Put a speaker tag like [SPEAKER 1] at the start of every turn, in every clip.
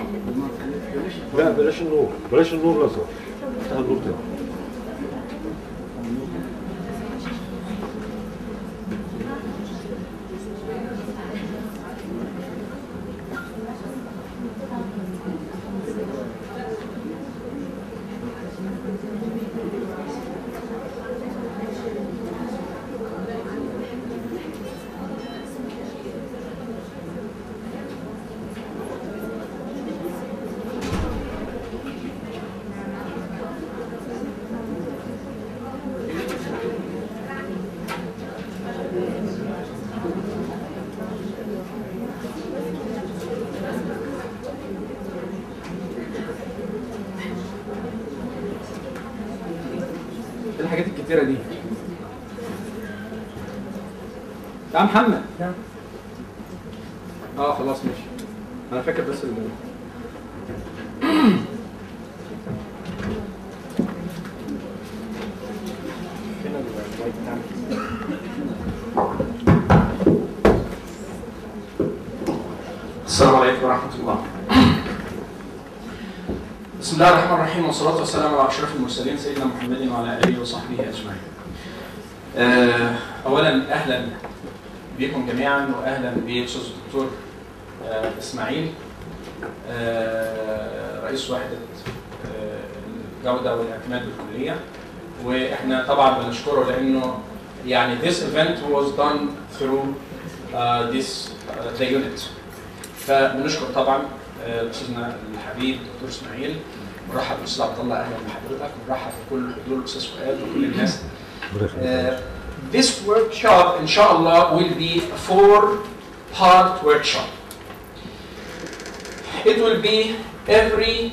[SPEAKER 1] لا بلاش النور بلاش النور الازرق افتح النور تاني
[SPEAKER 2] ايه الحاجات الكتيره دي يا محمد اه خلاص ماشي انا فاكر بس الموضوع السلام عليكم ورحمة الله. بسم الله الرحمن الرحيم والصلاة والسلام على أشرف المرسلين سيدنا محمد وعلى آله وصحبه أجمعين. آه، أولا أهلا بكم جميعا وأهلا بالأستاذ الدكتور آه، إسماعيل آه، رئيس وحدة آه، الجودة والاعتماد بالكلية وإحنا طبعا بنشكره لأنه يعني this event was done through uh, this uh, the unit. فبنشكر طبعا آه، استاذنا الحبيب دكتور اسماعيل مرحب بالاستاذ عبد الله اهلا بحضرتك مرحب بكل حضور الاستاذ فؤاد وكل الناس آه، This workshop inshallah will be a four part workshop. It will be every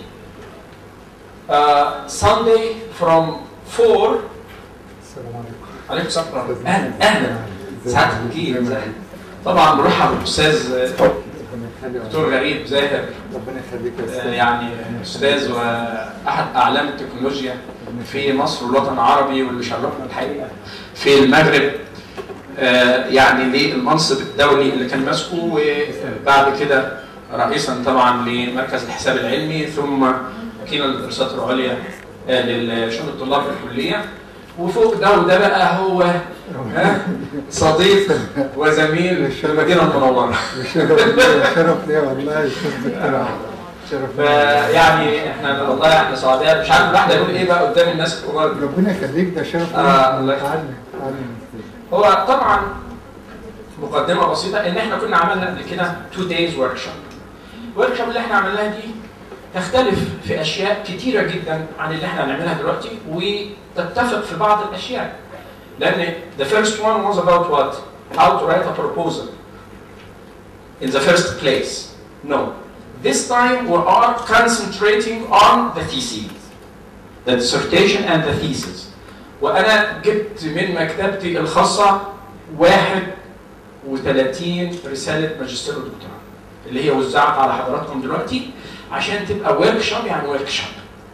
[SPEAKER 2] uh, Sunday from 4
[SPEAKER 3] السلام عليكم
[SPEAKER 2] عليكم السلام ورحمة الله. اهلا اهلا سعادة الوكيل طبعا مرحب بالاستاذ
[SPEAKER 3] ربنا يخليك
[SPEAKER 2] دكتور غريب زاهر
[SPEAKER 3] ربنا يخليك يا
[SPEAKER 2] آه،
[SPEAKER 3] استاذ
[SPEAKER 2] يعني استاذ واحد اعلام التكنولوجيا في مصر والوطن العربي واللي شرفنا الحقيقه في المغرب آه، يعني للمنصب الدولي اللي كان ماسكه وبعد كده رئيسا طبعا لمركز الحساب العلمي ثم وكيلا للدراسات العليا آه، لشؤون الطلاب في الكليه وفوق ده وده بقى هو ها، صديق وزميل في المدينه المنوره
[SPEAKER 3] شرف ليا شرف ليا والله يا استاذ دكتور شرف ليا
[SPEAKER 2] فيعني احنا والله احنا سعداء مش عارف الواحد يقول ايه بقى قدام الناس الكبار
[SPEAKER 3] ربنا يخليك ده شرف
[SPEAKER 2] آه، الله
[SPEAKER 3] ليا
[SPEAKER 2] يخليك.
[SPEAKER 3] تعلم تعلم
[SPEAKER 2] هو طبعا مقدمه بسيطه ان احنا كنا عملنا قبل كده 2 دايز ورك شوب الورك شوب اللي احنا عملناها دي تختلف في اشياء كتيره جدا عن اللي احنا هنعملها دلوقتي وتتفق في بعض الاشياء لان the first one was about what how to write a proposal in the first place no this time we are concentrating on the thesis the dissertation and the thesis وانا جبت من مكتبتي الخاصه 31 رساله ماجستير ودكتوراه اللي هي وزعت على حضراتكم دلوقتي عشان تبقى ورك شوب يعني ورك شوب.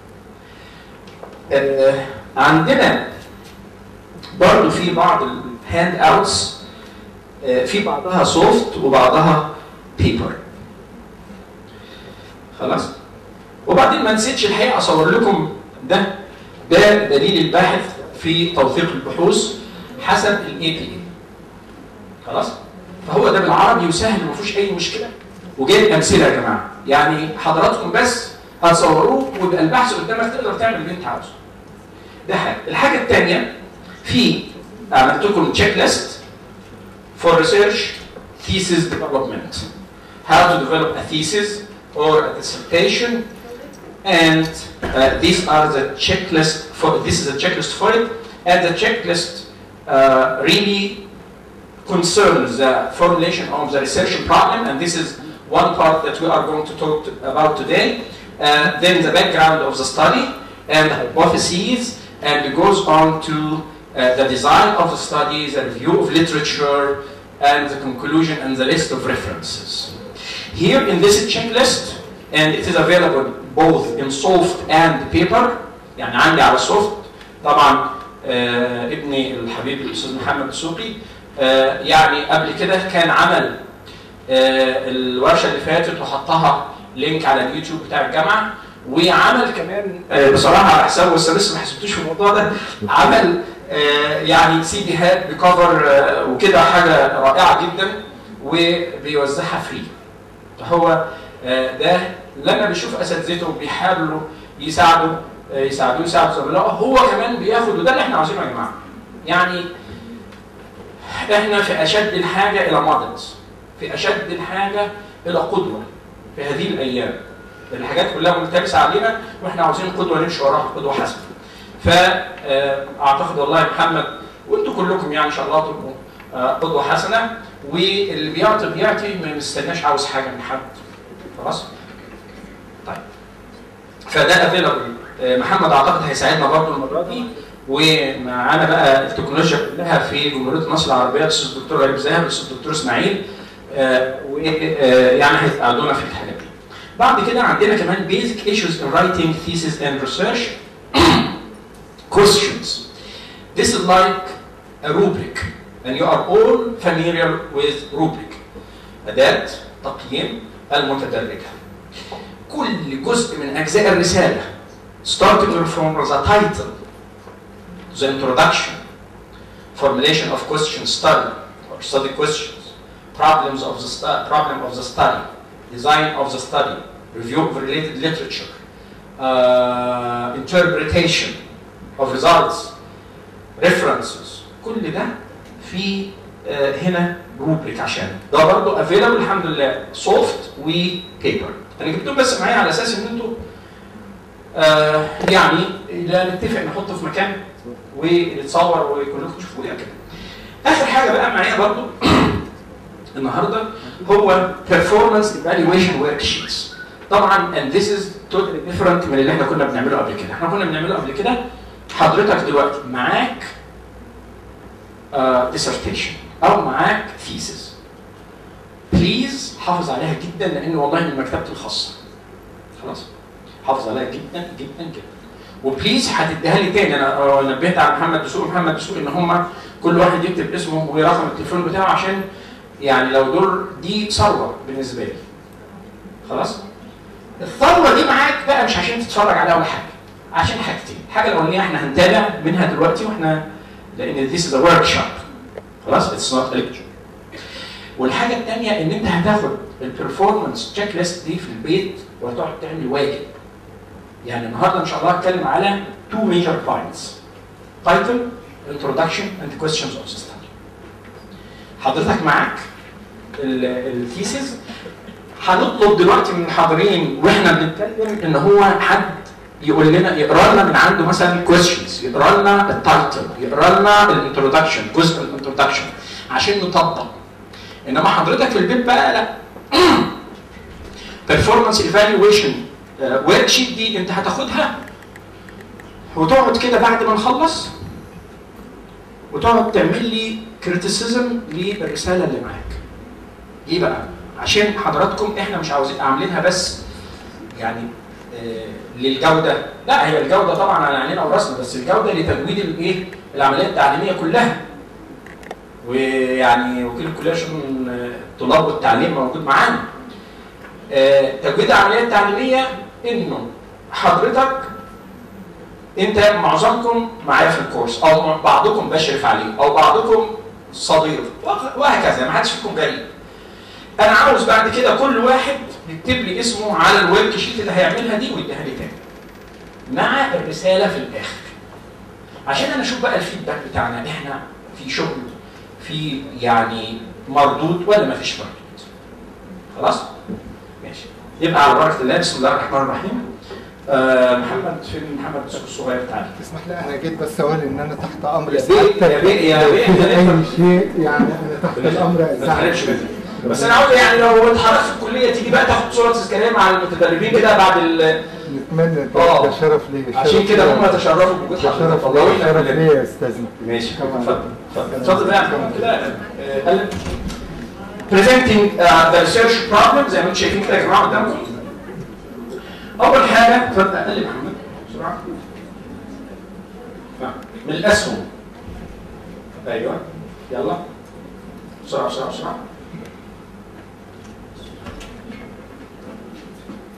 [SPEAKER 2] آه عندنا برضو في بعض الهاند اوتس آه في بعضها سوفت وبعضها بيبر. خلاص؟ وبعدين ما نسيتش الحقيقه اصور لكم ده ده دليل الباحث في توثيق البحوث حسب الاي بي اي خلاص فهو ده بالعربي وسهل وما فيهوش اي مشكله وجايب امثله يا جماعه يعني حضراتكم بس هتصوروه ويبقى البحث قدامك تقدر تعمل اللي انت عاوزه ده حاجه الحاجه الثانيه في عملت لكم تشيك ليست for research thesis development how to develop a thesis or a dissertation and uh, these are the checklist for this is a checklist for it and the checklist uh, really concerns the formulation of the research problem and this is one part that we are going to talk to, about today uh, then the background of the study and the hypotheses and it goes on to uh, the design of the study the review of literature and the conclusion and the list of references here in this checklist and it is available both in soft and paper يعني عندي على soft طبعا آه ابني الحبيب الاستاذ محمد السوقي آه يعني قبل كده كان عمل آه الورشه اللي فاتت وحطها لينك على اليوتيوب بتاع الجامعه وعمل كمان آه، بصراحه على حسابه بس لسه ما حسبتوش في الموضوع ده عمل آه، يعني سي ديهات بكفر آه، وكده حاجه رائعه جدا وبيوزعها فري فهو آه، ده لما بيشوف اساتذته بيحاولوا يساعدوا آه، يساعدوه يساعدوا زملائه هو كمان بياخد وده اللي احنا عاوزينه يا جماعه يعني احنا في اشد الحاجه الى مودلز في اشد الحاجه الى قدوه في هذه الايام الحاجات كلها ملتبسه علينا واحنا عاوزين قدوه نمشي وراها قدوه حسنه فاعتقد والله يا محمد وانتم كلكم يعني ان شاء الله تبقوا آه، قدوه حسنه واللي بيعطي بيعطي ما مستناش عاوز حاجه من حد خلاص طيب فده افيلابل محمد اعتقد هيساعدنا برضه المره دي ومعانا بقى التكنولوجيا كلها في جمهوريه مصر العربيه الاستاذ الدكتور غريب زاهر والاستاذ الدكتور اسماعيل ويعني هيساعدونا في الحاجات دي. بعد كده عندنا كمان basic issues in writing thesis and research questions. This is like a rubric and you are all familiar with rubric. أداة تقييم المتدرجة. كل جزء من أجزاء الرسالة starting from the title the introduction, formulation of question study or study questions, problems of the stu- problem of the study, design of the study, review of related literature, uh, interpretation of results, references كل ده في آه، هنا روبريك عشان ده برضه افيلابل الحمد لله سوفت وبيبر انا جبتهم بس معايا على اساس ان انتوا آه يعني لا نتفق نحطه في مكان ونتصور وكلكم تشوفوه يعني كده اخر حاجه بقى معايا برضه النهارده هو performance evaluation worksheets طبعا and this is totally different من اللي احنا كنا بنعمله قبل كده احنا كنا بنعمله قبل كده حضرتك دلوقتي معاك uh, dissertation او معاك thesis بليز حافظ عليها جدا لان والله من مكتبتي الخاصه خلاص حافظ عليها جدا جدا جدا وبليز هتديها لي تاني انا آه، نبهت على محمد دسوق محمد دسوق ان هم كل واحد يكتب اسمه ورقم التليفون بتاعه عشان يعني لو دول دي ثروه بالنسبه لي خلاص الثروه دي معاك بقى مش عشان تتفرج عليها ولا حاجه عشان حاجتين الحاجه الاولانيه احنا هنتابع منها دلوقتي واحنا لان this is a workshop خلاص اتس نوت lecture والحاجه الثانيه ان انت هتاخد البرفورمانس تشيك ليست دي في البيت وهتقعد تعمل واجب يعني النهارده ان شاء الله هتكلم على two major points title introduction and questions of the study حضرتك معاك الثيسز هنطلب دلوقتي من الحاضرين واحنا بنتكلم ان هو حد يقول لنا يقرا لنا من عنده مثلا questions يقرا لنا التايتل يقرا لنا الانترودكشن جزء الانترودكشن عشان نطبق انما حضرتك في البيت بقى لا performance evaluation ورك شيت دي انت هتاخدها وتقعد كده بعد ما نخلص وتقعد تعمل لي كريتيسيزم للرساله اللي معاك. ليه بقى؟ عشان حضراتكم احنا مش عاوزين عاملينها بس يعني آه للجوده، لا هي الجوده طبعا على عينينا وراسنا بس الجوده لتجويد الايه؟ العمليه التعليميه كلها. ويعني وكيل الكليه شؤون الطلاب والتعليم موجود معانا. آه تجويد العمليه التعليميه انه حضرتك انت معظمكم معايا في الكورس او بعضكم بشرف عليه او بعضكم صديق وهكذا ما حدش فيكم غريب انا عاوز بعد كده كل واحد يكتب لي اسمه على الورك شيت اللي هيعملها دي ويديها لي تاني مع الرساله في الاخر عشان انا اشوف بقى الفيدباك بتاعنا احنا في شغل في يعني مردود ولا ما فيش مردود خلاص ماشي يبقى على بركه الله بسم الله الرحمن الرحيم آه محمد فين محمد الصغير تعالى
[SPEAKER 3] تسمح لي انا جيت بس اقول ان انا تحت امر
[SPEAKER 2] يا بيه يا بيه يا بيه
[SPEAKER 3] في
[SPEAKER 2] يا
[SPEAKER 3] اي
[SPEAKER 2] بيه
[SPEAKER 3] شيء يعني انا تحت الامر
[SPEAKER 2] ما تخرجش مني بس انا عاوز يعني لو اتحركت في الكليه تيجي بقى تاخد صوره تذكاريه مع المتدربين كده بعد ال
[SPEAKER 3] نتمنى ده
[SPEAKER 2] آه.
[SPEAKER 3] ده شرف لي
[SPEAKER 2] عشان
[SPEAKER 3] شرف
[SPEAKER 2] كده
[SPEAKER 3] لي.
[SPEAKER 2] هم يتشرفوا بوجود
[SPEAKER 3] ده
[SPEAKER 2] حضرتك
[SPEAKER 3] شرف
[SPEAKER 2] والله
[SPEAKER 3] لي
[SPEAKER 2] واحنا
[SPEAKER 3] شرف
[SPEAKER 2] كلنا.
[SPEAKER 3] لي يا استاذنا
[SPEAKER 2] ماشي
[SPEAKER 3] طبعاً.
[SPEAKER 2] اتفضل اتفضل اتفضل بقى يا محمد كده آه، قلب presenting uh, the research problem زي ما انتم شايفين كده يا جماعه قدامكم اول حاجه اتفضل قلب يا محمد بسرعه نعم. من الاسهم ايوه يلا بسرعه بسرعه بسرعه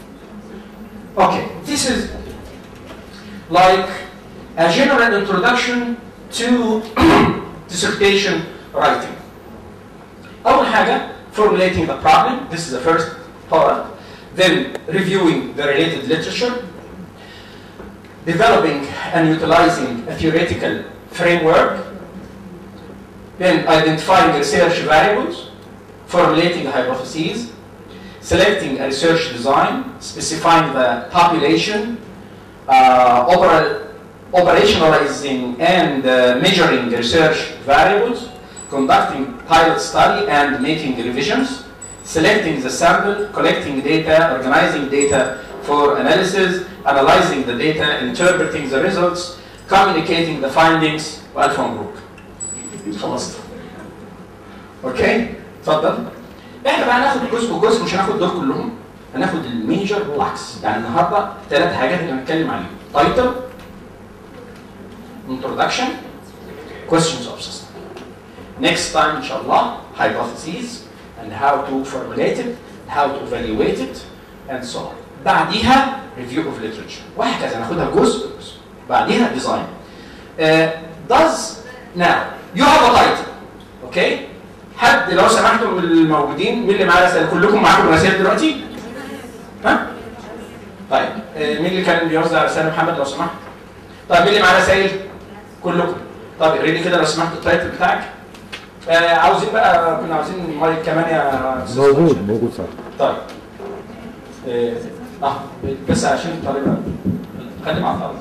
[SPEAKER 2] Okay, this is like a general introduction to dissertation writing. أول حاجة formulating the problem, this is the first part. Then reviewing the related literature. Developing and utilizing a theoretical framework. Then identifying research variables. Formulating hypotheses. Selecting a research design. Specifying the population. Uh, opera- operationalizing and uh, measuring research variables, conducting pilot study and making revisions, selecting the sample, collecting data, organizing data for analysis, analyzing the data, interpreting the results, communicating the findings وألف مبروك. خلصت. اوكي؟ اتفضل. احنا بقى هناخد جزء وجزء مش هناخد دول كلهم. هناخد الميجر بلاكس يعني النهارده ثلاث حاجات اللي هنتكلم عليهم. تايتل introduction questions of system. Next time inshallah hypotheses and how to formulate it, how to evaluate it and so on. بعديها review of literature وهكذا ناخدها جزء جزء. بعديها design. Uh, does now you have a title okay حد لو سمحتم من الموجودين مين اللي معاه رسائل كلكم معاكم رسائل دلوقتي ها طيب آه، مين اللي كان بيوزع رسائل محمد لو سمحت طيب مين اللي معاه رسائل كلكم طيب اقري لي كده لو سمحت التايتل بتاعك آه عاوزين بقى كنا عاوزين مايك كمان يا أستاذ
[SPEAKER 1] موجود
[SPEAKER 2] هشام.
[SPEAKER 1] موجود صح
[SPEAKER 2] طيب اه آه، بس عشان الطريقه خلي مع الطريقه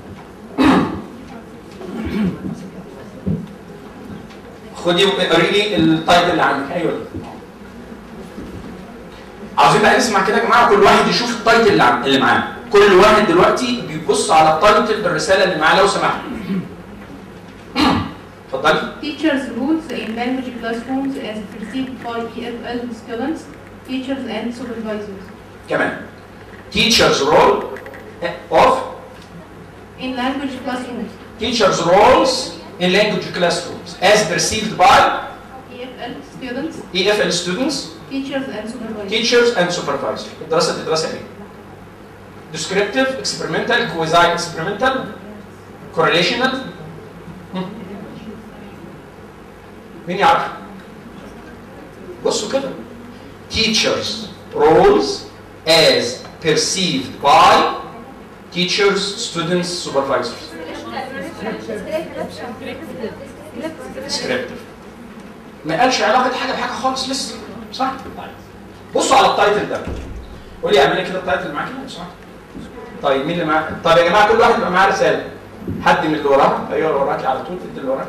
[SPEAKER 2] خدي وقري لي التايتل اللي عندك ايوه عاوزين بقى نسمع كده يا جماعه كل واحد يشوف التايتل اللي عم- اللي معاه كل واحد دلوقتي بيبص على التايتل بالرساله اللي معاه لو سمحت اتفضلي
[SPEAKER 4] Teachers' rules in language classrooms as perceived by EFL students, teachers and supervisors.
[SPEAKER 2] كمان teachers role of
[SPEAKER 4] In language classrooms,
[SPEAKER 2] teachers roles in language classrooms as perceived by
[SPEAKER 4] EFL students,
[SPEAKER 2] EFL students,
[SPEAKER 4] teachers and supervisors.
[SPEAKER 2] teachers and supervisors. الدراسة دي دراسة ايه؟ descriptive, experimental, quasi experimental, correlational. هم. مين يعرف؟ بصوا كده. Teachers roles as perceived by teachers, students, supervisors. descriptive. ما قالش علاقة حاجة بحاجة خالص لسه صح؟ طيب بصوا على التايتل ده قولي اعمل لي كده التايتل اللي معاك كده صح؟ طيب مين اللي معاه؟ طيب يا جماعة كل واحد يبقى معاه رسالة حد من اللي وراه ايوه اللي وراكي على طول ادي اللي وراك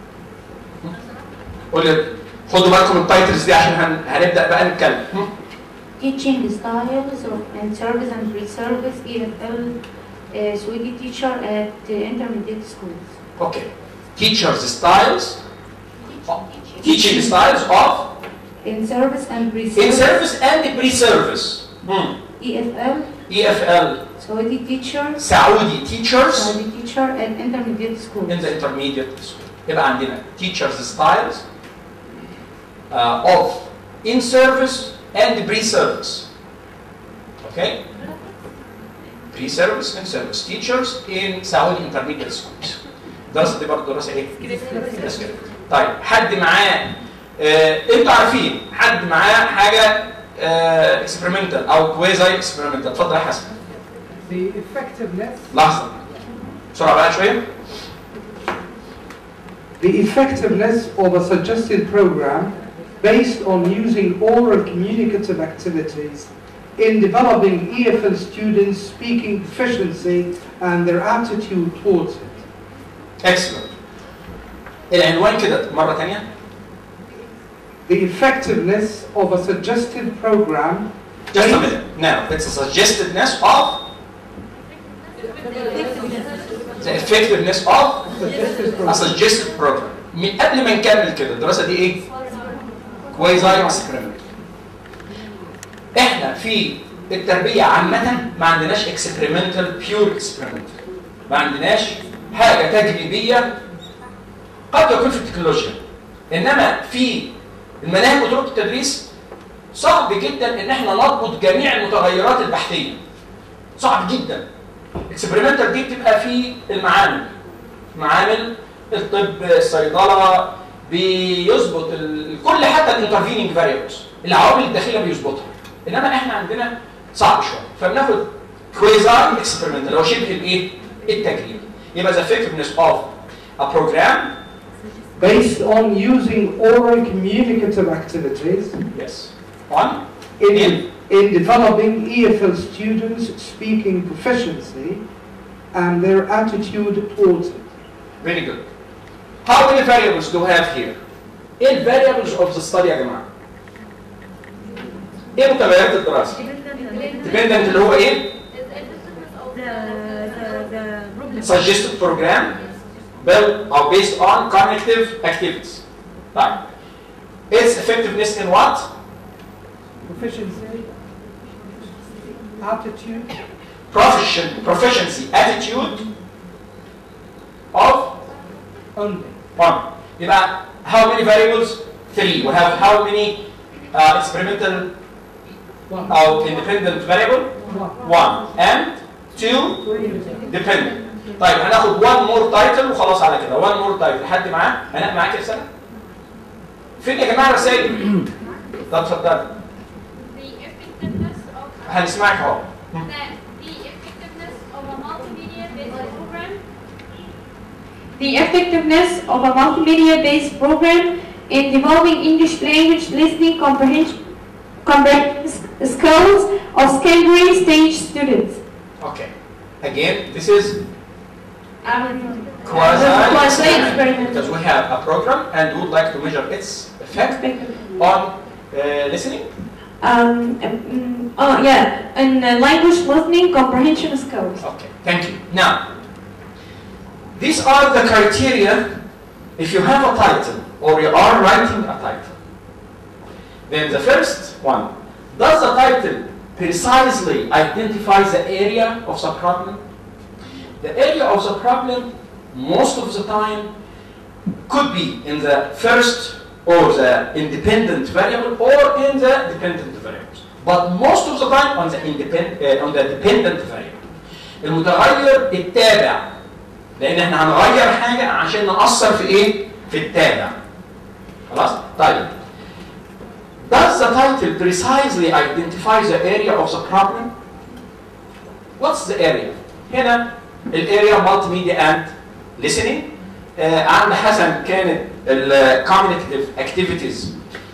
[SPEAKER 2] قولي خدوا بالكم التايتلز دي عشان هن... هنبدأ بقى نتكلم هم؟
[SPEAKER 5] Teaching styles of and service and pre-service EFL uh, Swedish teacher at uh, intermediate schools.
[SPEAKER 2] اوكي teachers styles teaching styles of
[SPEAKER 5] In service and
[SPEAKER 2] in
[SPEAKER 5] pre-service
[SPEAKER 2] service and pre-service هم.
[SPEAKER 5] EFL
[SPEAKER 2] EFL
[SPEAKER 5] Swedish teacher
[SPEAKER 2] Saudi teachers
[SPEAKER 5] Saudi teacher at intermediate schools.
[SPEAKER 2] in the intermediate school يبقى عندنا teachers styles uh, of in service and pre-service okay pre-service and service teachers in Saudi intermediate schools الدراسه دي برضه دراسه ايه؟ descriptive. طيب حد معاه آه، انتوا عارفين حد معاه حاجه آه، experimental او quasi experimental اتفضل يا حسن
[SPEAKER 6] The effectiveness,
[SPEAKER 2] لحظه بسرعه بقى شويه
[SPEAKER 6] the effectiveness of a suggested program based on using oral communicative activities in developing EFL students' speaking proficiency and their attitude towards it.
[SPEAKER 2] excellent العنوان كده مره ثانيه
[SPEAKER 6] The effectiveness of a suggested program
[SPEAKER 2] Just a minute. Now, it's a suggestedness of the effectiveness of
[SPEAKER 6] suggested
[SPEAKER 2] a
[SPEAKER 6] program.
[SPEAKER 2] suggested program. من قبل ما نكمل كده الدراسة دي ايه؟ quasi experiment. احنا في التربية عامة ما عندناش experimental pure experimental. ما عندناش حاجة تجريبية قد يكون في التكنولوجيا. انما في المناهج وطرق التدريس صعب جدا ان احنا نربط جميع المتغيرات البحثيه صعب جدا اكسبيرمنتال دي بتبقى في المعامل معامل الطب الصيدله بيظبط ال- كل حتى الانترفيننج فاريبلز العوامل الداخليه بيظبطها انما احنا عندنا صعب شويه فبناخد كويزار اكسبيرمنت اللي هو شبه الايه؟ التجريبي يبقى the effectiveness of a program
[SPEAKER 6] based on using oral communicative activities
[SPEAKER 2] yes on
[SPEAKER 6] in, in developing EFL students' speaking proficiency and their attitude towards it.
[SPEAKER 2] very good how many variables do we have here ايه ال variables of the study يا جماعه ايه متغيرات الدراسه dependent اللي هو ايه suggested program built or based on cognitive activities طيب its effectiveness in what
[SPEAKER 6] Proficiency, attitude,
[SPEAKER 2] Proficient, proficiency attitude of
[SPEAKER 6] only.
[SPEAKER 2] one. يبقى how many variables? Three. We have how many uh, experimental
[SPEAKER 6] One.
[SPEAKER 2] or independent variable?
[SPEAKER 6] One.
[SPEAKER 2] One. And two dependent. طيب هناخد one more title وخلاص على كده one more title حد معاه؟ هناء معاك رسالة؟ فين يا جماعة رسائل؟ طب اتفضل
[SPEAKER 7] The effectiveness of
[SPEAKER 2] هنسمعك اهو
[SPEAKER 7] the, the effectiveness of a multimedia based program
[SPEAKER 5] The effectiveness of a multimedia-based program in developing English language listening comprehension, comprehension skills of secondary stage students.
[SPEAKER 2] Okay. Again, this is
[SPEAKER 5] Um,
[SPEAKER 2] quasi
[SPEAKER 5] Quasi
[SPEAKER 2] experiment
[SPEAKER 5] experiment.
[SPEAKER 2] because we have a program and we would like to measure its effect on uh, listening.
[SPEAKER 5] Um, um, oh yeah, and uh, language listening comprehension skills.
[SPEAKER 2] Okay, thank you. Now, these are the criteria if you have a title or you are writing a title. Then the first one, does the title precisely identify the area of the problem? The area of the problem, most of the time, could be in the first or the independent variable or in the dependent variables. But most of the time on the independent uh, on the dependent variable. المتغير التابع لان احنا هنغير حاجه عشان نأثر في ايه؟ في التابع. خلاص؟ طيب. Does the title precisely identify the area of the problem? What's the area? هنا الاريا مالتي ميديا اند listening آه عند حسن كانت ال cognitive activities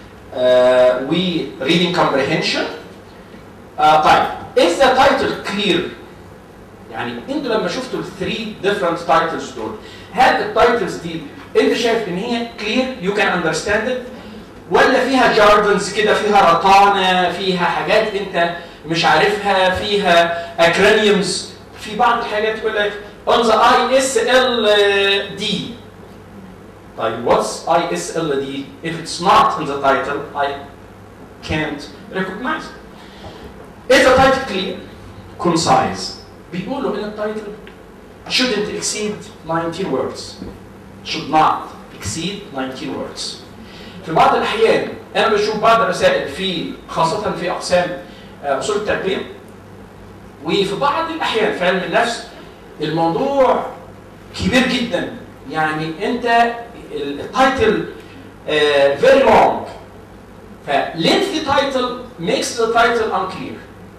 [SPEAKER 2] آه و reading comprehension آه طيب is the title clear يعني انتوا لما شفتوا ال 3 different titles دول هل التايتلز دي انت شايف ان هي clear you can understand it ولا فيها جاردنز كده فيها رطانه فيها حاجات انت مش عارفها فيها اكرونيمز في بعض الحاجات يقول لك on the ISLD طيب what's ISLD if it's not in the title I can't recognize it. Is the title clear? concise بيقولوا ان التايتل shouldn't exceed 19 words should not exceed 19 words في بعض الاحيان انا بشوف بعض الرسائل في خاصه في اقسام آه، اصول التربيه وفي بعض الاحيان في علم النفس الموضوع كبير جدا يعني انت التايتل فيري لونج فلينثي تايتل makes the title unclear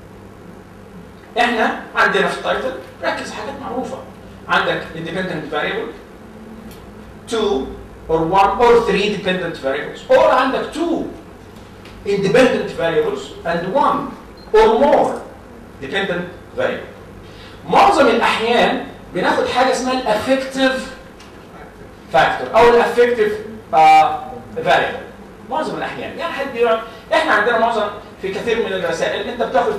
[SPEAKER 2] احنا عندنا في التايتل ركز حاجات معروفه عندك independent variable two or one or three dependent variables or عندك two independent variables and one or more dependent variable معظم الاحيان بناخد حاجه اسمها الافكتيف فاكتور او الافكتيف variable معظم الاحيان يعني حد بيقول احنا عندنا معظم في كثير من الرسائل انت بتاخد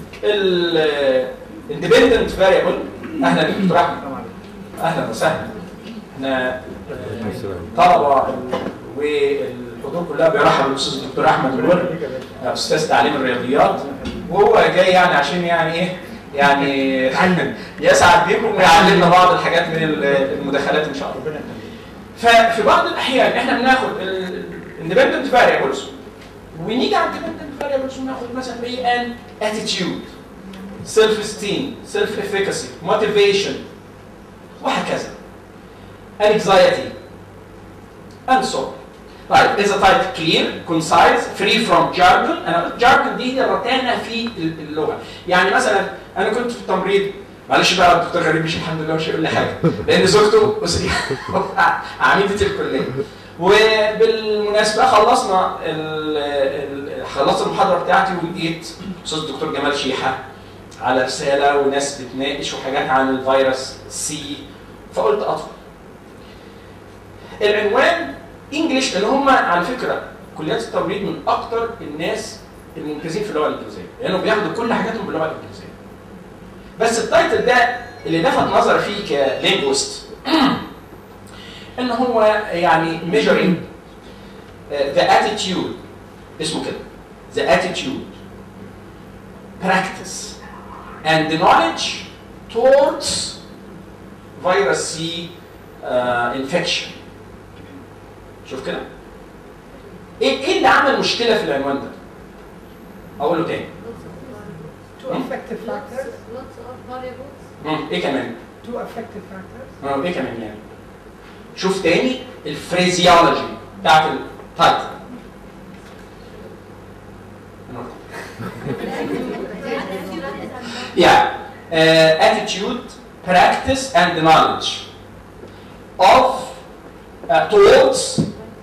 [SPEAKER 2] الاندبندنت فاريبل اهلا بك دكتور احمد اهلا وسهلا احنا طلبه والحضور كلها بيرحب بالاستاذ الدكتور احمد الور استاذ تعليم الرياضيات وهو جاي يعني عشان يعني ايه يعني يسعد بيكم ويعلمنا بعض الحاجات من المداخلات ان شاء الله ففي بعض الاحيان احنا بناخد الاندبندنت فاريبلز ونيجي على الاندبندنت فاريبلز وناخد مثلا ايه ان اتيتيود سيلف esteem سيلف efficacy motivation وهكذا anxiety and so on طيب is a type clear concise free from jargon انا قلت jargon دي هي الرتانه في اللغه يعني مثلا انا كنت في التمريض معلش بقى الدكتور غريب مش الحمد لله مش هيقول لي حاجه لان زوجته أس- عميده الكليه وبالمناسبه خلصنا ال ال خلصت المحاضره بتاعتي ولقيت استاذ الدكتور جمال شيحه على رساله وناس بتناقش وحاجات عن الفيروس سي فقلت ادخل العنوان انجلش اللي هم على فكره كليات التمريض من اكتر الناس الممتازين في اللغه الانجليزيه لانهم بياخدوا كل حاجاتهم باللغه الانجليزيه بس التايتل ده اللي لفت نظري فيه كلينجوست ان هو يعني measuring uh, the attitude اسمه كده the attitude practice and the knowledge towards virus C uh, infection شوف كده ايه ايه اللي عمل مشكله في العنوان ده اقوله تاني
[SPEAKER 8] Two effective factors.
[SPEAKER 7] lots of variables
[SPEAKER 2] مم. ايه كمان
[SPEAKER 8] Two effective factors.
[SPEAKER 2] اه ايه كمان يعني شوف تاني الفريزيولوجي بتاعت التايتل Yeah, uh, attitude, practice, and knowledge of uh, towards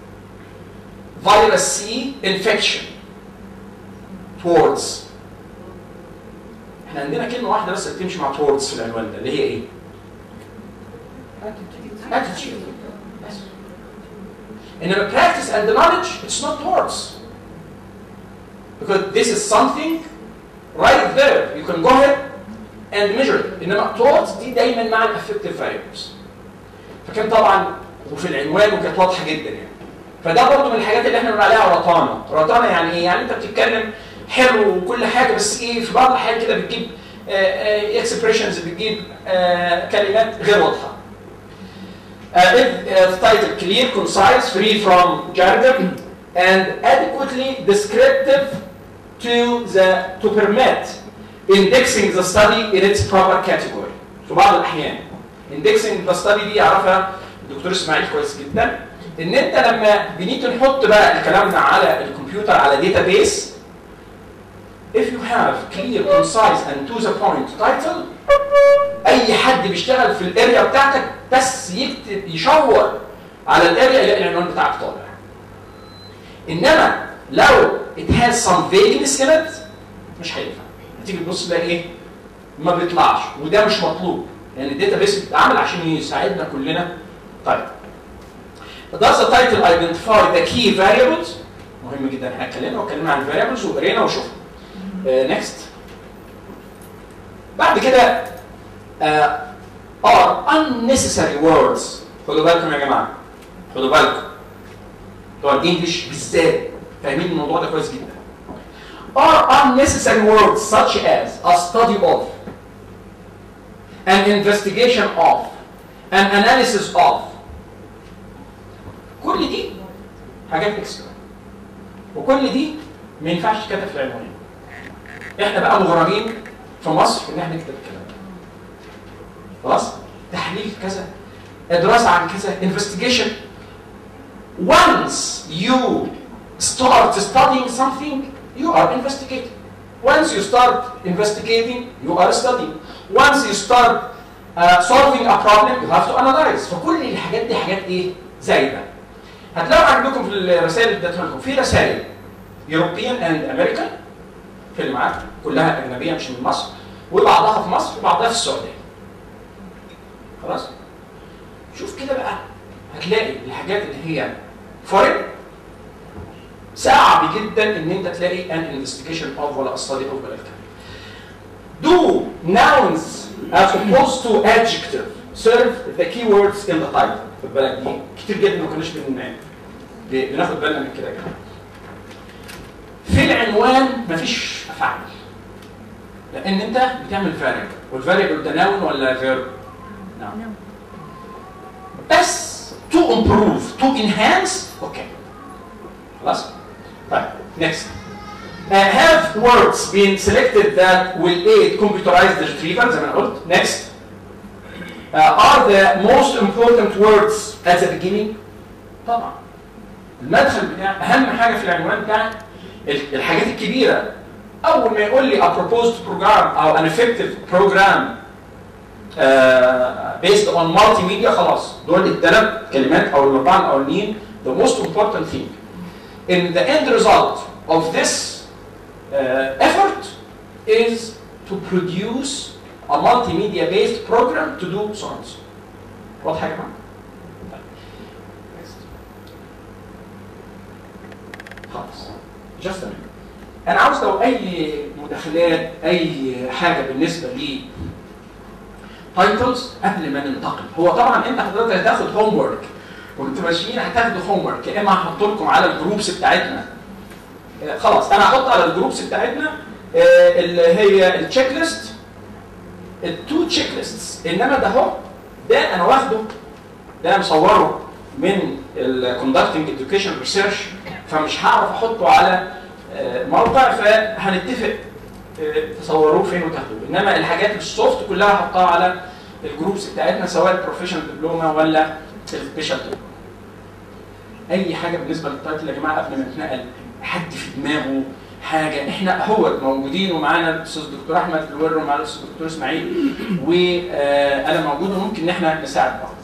[SPEAKER 2] virus C infection. Towards. احنا عندنا كلمة واحدة بس اللي بتمشي مع towards في العنوان ده اللي هي ايه؟
[SPEAKER 8] Attitude.
[SPEAKER 2] attitude. Yes. إنما practice and the knowledge, it's not towards. Because this is something right there. You can go ahead and measure it. إنما towards دي دايما مع الافكتيف variables. فكان طبعا وفي العنوان وكانت واضحة جدا يعني. فده برضه من الحاجات اللي احنا بنقول عليها رطانة. رطانة يعني ايه؟ يعني انت بتتكلم حلو وكل حاجة بس ايه في بعض الأحيان كده بتجيب اكسبريشنز بتجيب آه، كلمات غير واضحة. Uh, if uh, the title clear, concise, free from jargon, and adequately descriptive to the to permit indexing the study in its proper category. في بعض الأحيان indexing the study دي يعرفها الدكتور اسماعيل كويس جدا ان انت لما بنيجي نحط بقى الكلام ده على الكمبيوتر على database if you have clear, concise and to the point title اي حد بيشتغل في الاريا بتاعتك بس يكتب يشور على الاريا يلاقي العنوان بتاعك طالع انما لو it has some vagueness in it مش هينفع هتيجي تبص تلاقي ايه ما بيطلعش وده مش مطلوب لان الداتا بيس بتتعمل عشان يساعدنا كلنا طيب Does the title identify the key variables؟ مهم جدا احنا اتكلمنا واتكلمنا عن variables وقرينا وشفنا. نيكست. بعد كده uh, are unnecessary words خدوا بالكم يا جماعه خدوا بالكم بتوع الانجليش بالذات فاهمين الموضوع ده كويس جدا are unnecessary words such as a study of an investigation of an analysis of كل دي حاجات اكسترا وكل دي ما ينفعش تتكتب في العنوان احنا بقى مغرمين في مصر ان احنا نكتب الكلام ده خلاص تحليل كذا دراسه عن كذا investigation once you start studying something you are investigating once you start investigating you are studying once you start uh, solving a problem you have to analyze فكل الحاجات دي حاجات ايه زايده هتلاقوا عندكم في الرسائل اللي اديتها لكم في رسائل European and American في اللي معاك كلها اجنبيه مش من مصر وبعضها في مصر وبعضها في السعوديه خلاص شوف كده بقى هتلاقي الحاجات اللي هي فورين صعب جدا ان انت تلاقي an investigation of ولا a study of ولا الكلام do nouns as opposed to adjective serve the keywords in the title خد بالك دي كتير جدا ما كناش بن- بناخد بالنا من كده يا جماعه في العنوان مفيش افعال لان انت بتعمل فارق والفارق ده ناون ولا فيرب نعم بس to improve to enhance اوكي خلاص طيب next Uh, have words been selected that will aid computerized retrieval زي ما انا قلت next uh, are the most important words at the beginning طبعا المدخل بتاع اهم حاجه في العنوان بتاعك ال- الحاجات الكبيره اول ما يقول لي a proposed program او an effective program uh, based on multimedia خلاص دول الثلاث كلمات او الاربعه الاولانيين the most important thing in the end result of this uh, effort is to produce a multimedia based program to do so and so واضحه يا جماعه؟ طيب. Next. خلاص just a minute انا عاوز لو اي مداخلات اي حاجه بالنسبه لي تايتلز قبل ما ننتقل هو طبعا انت حضرتك هتاخد هوم ورك وانتوا ماشيين هتاخدوا هوم ورك يا اما هحط لكم على الجروبس بتاعتنا آه، خلاص انا هحط على الجروبس بتاعتنا آه، اللي هي التشيك ليست التو تشيك ليستس انما ده اهو ده انا واخده ده مصوره من الكوندكتنج اديوكيشن ريسيرش فمش هعرف احطه على آه، موقع فهنتفق آه، تصوروه فين وتاخدوه انما الحاجات السوفت كلها هحطها على الجروبس بتاعتنا سواء البروفيشنال دبلوما ولا السبيشال دبلوما اي حاجه بالنسبه للتايتل يا جماعه قبل ما نتنقل حد في دماغه حاجه احنا هو موجودين ومعانا الاستاذ الدكتور احمد الور ومعانا الاستاذ الدكتور اسماعيل وانا موجود وممكن ان احنا نساعد بعض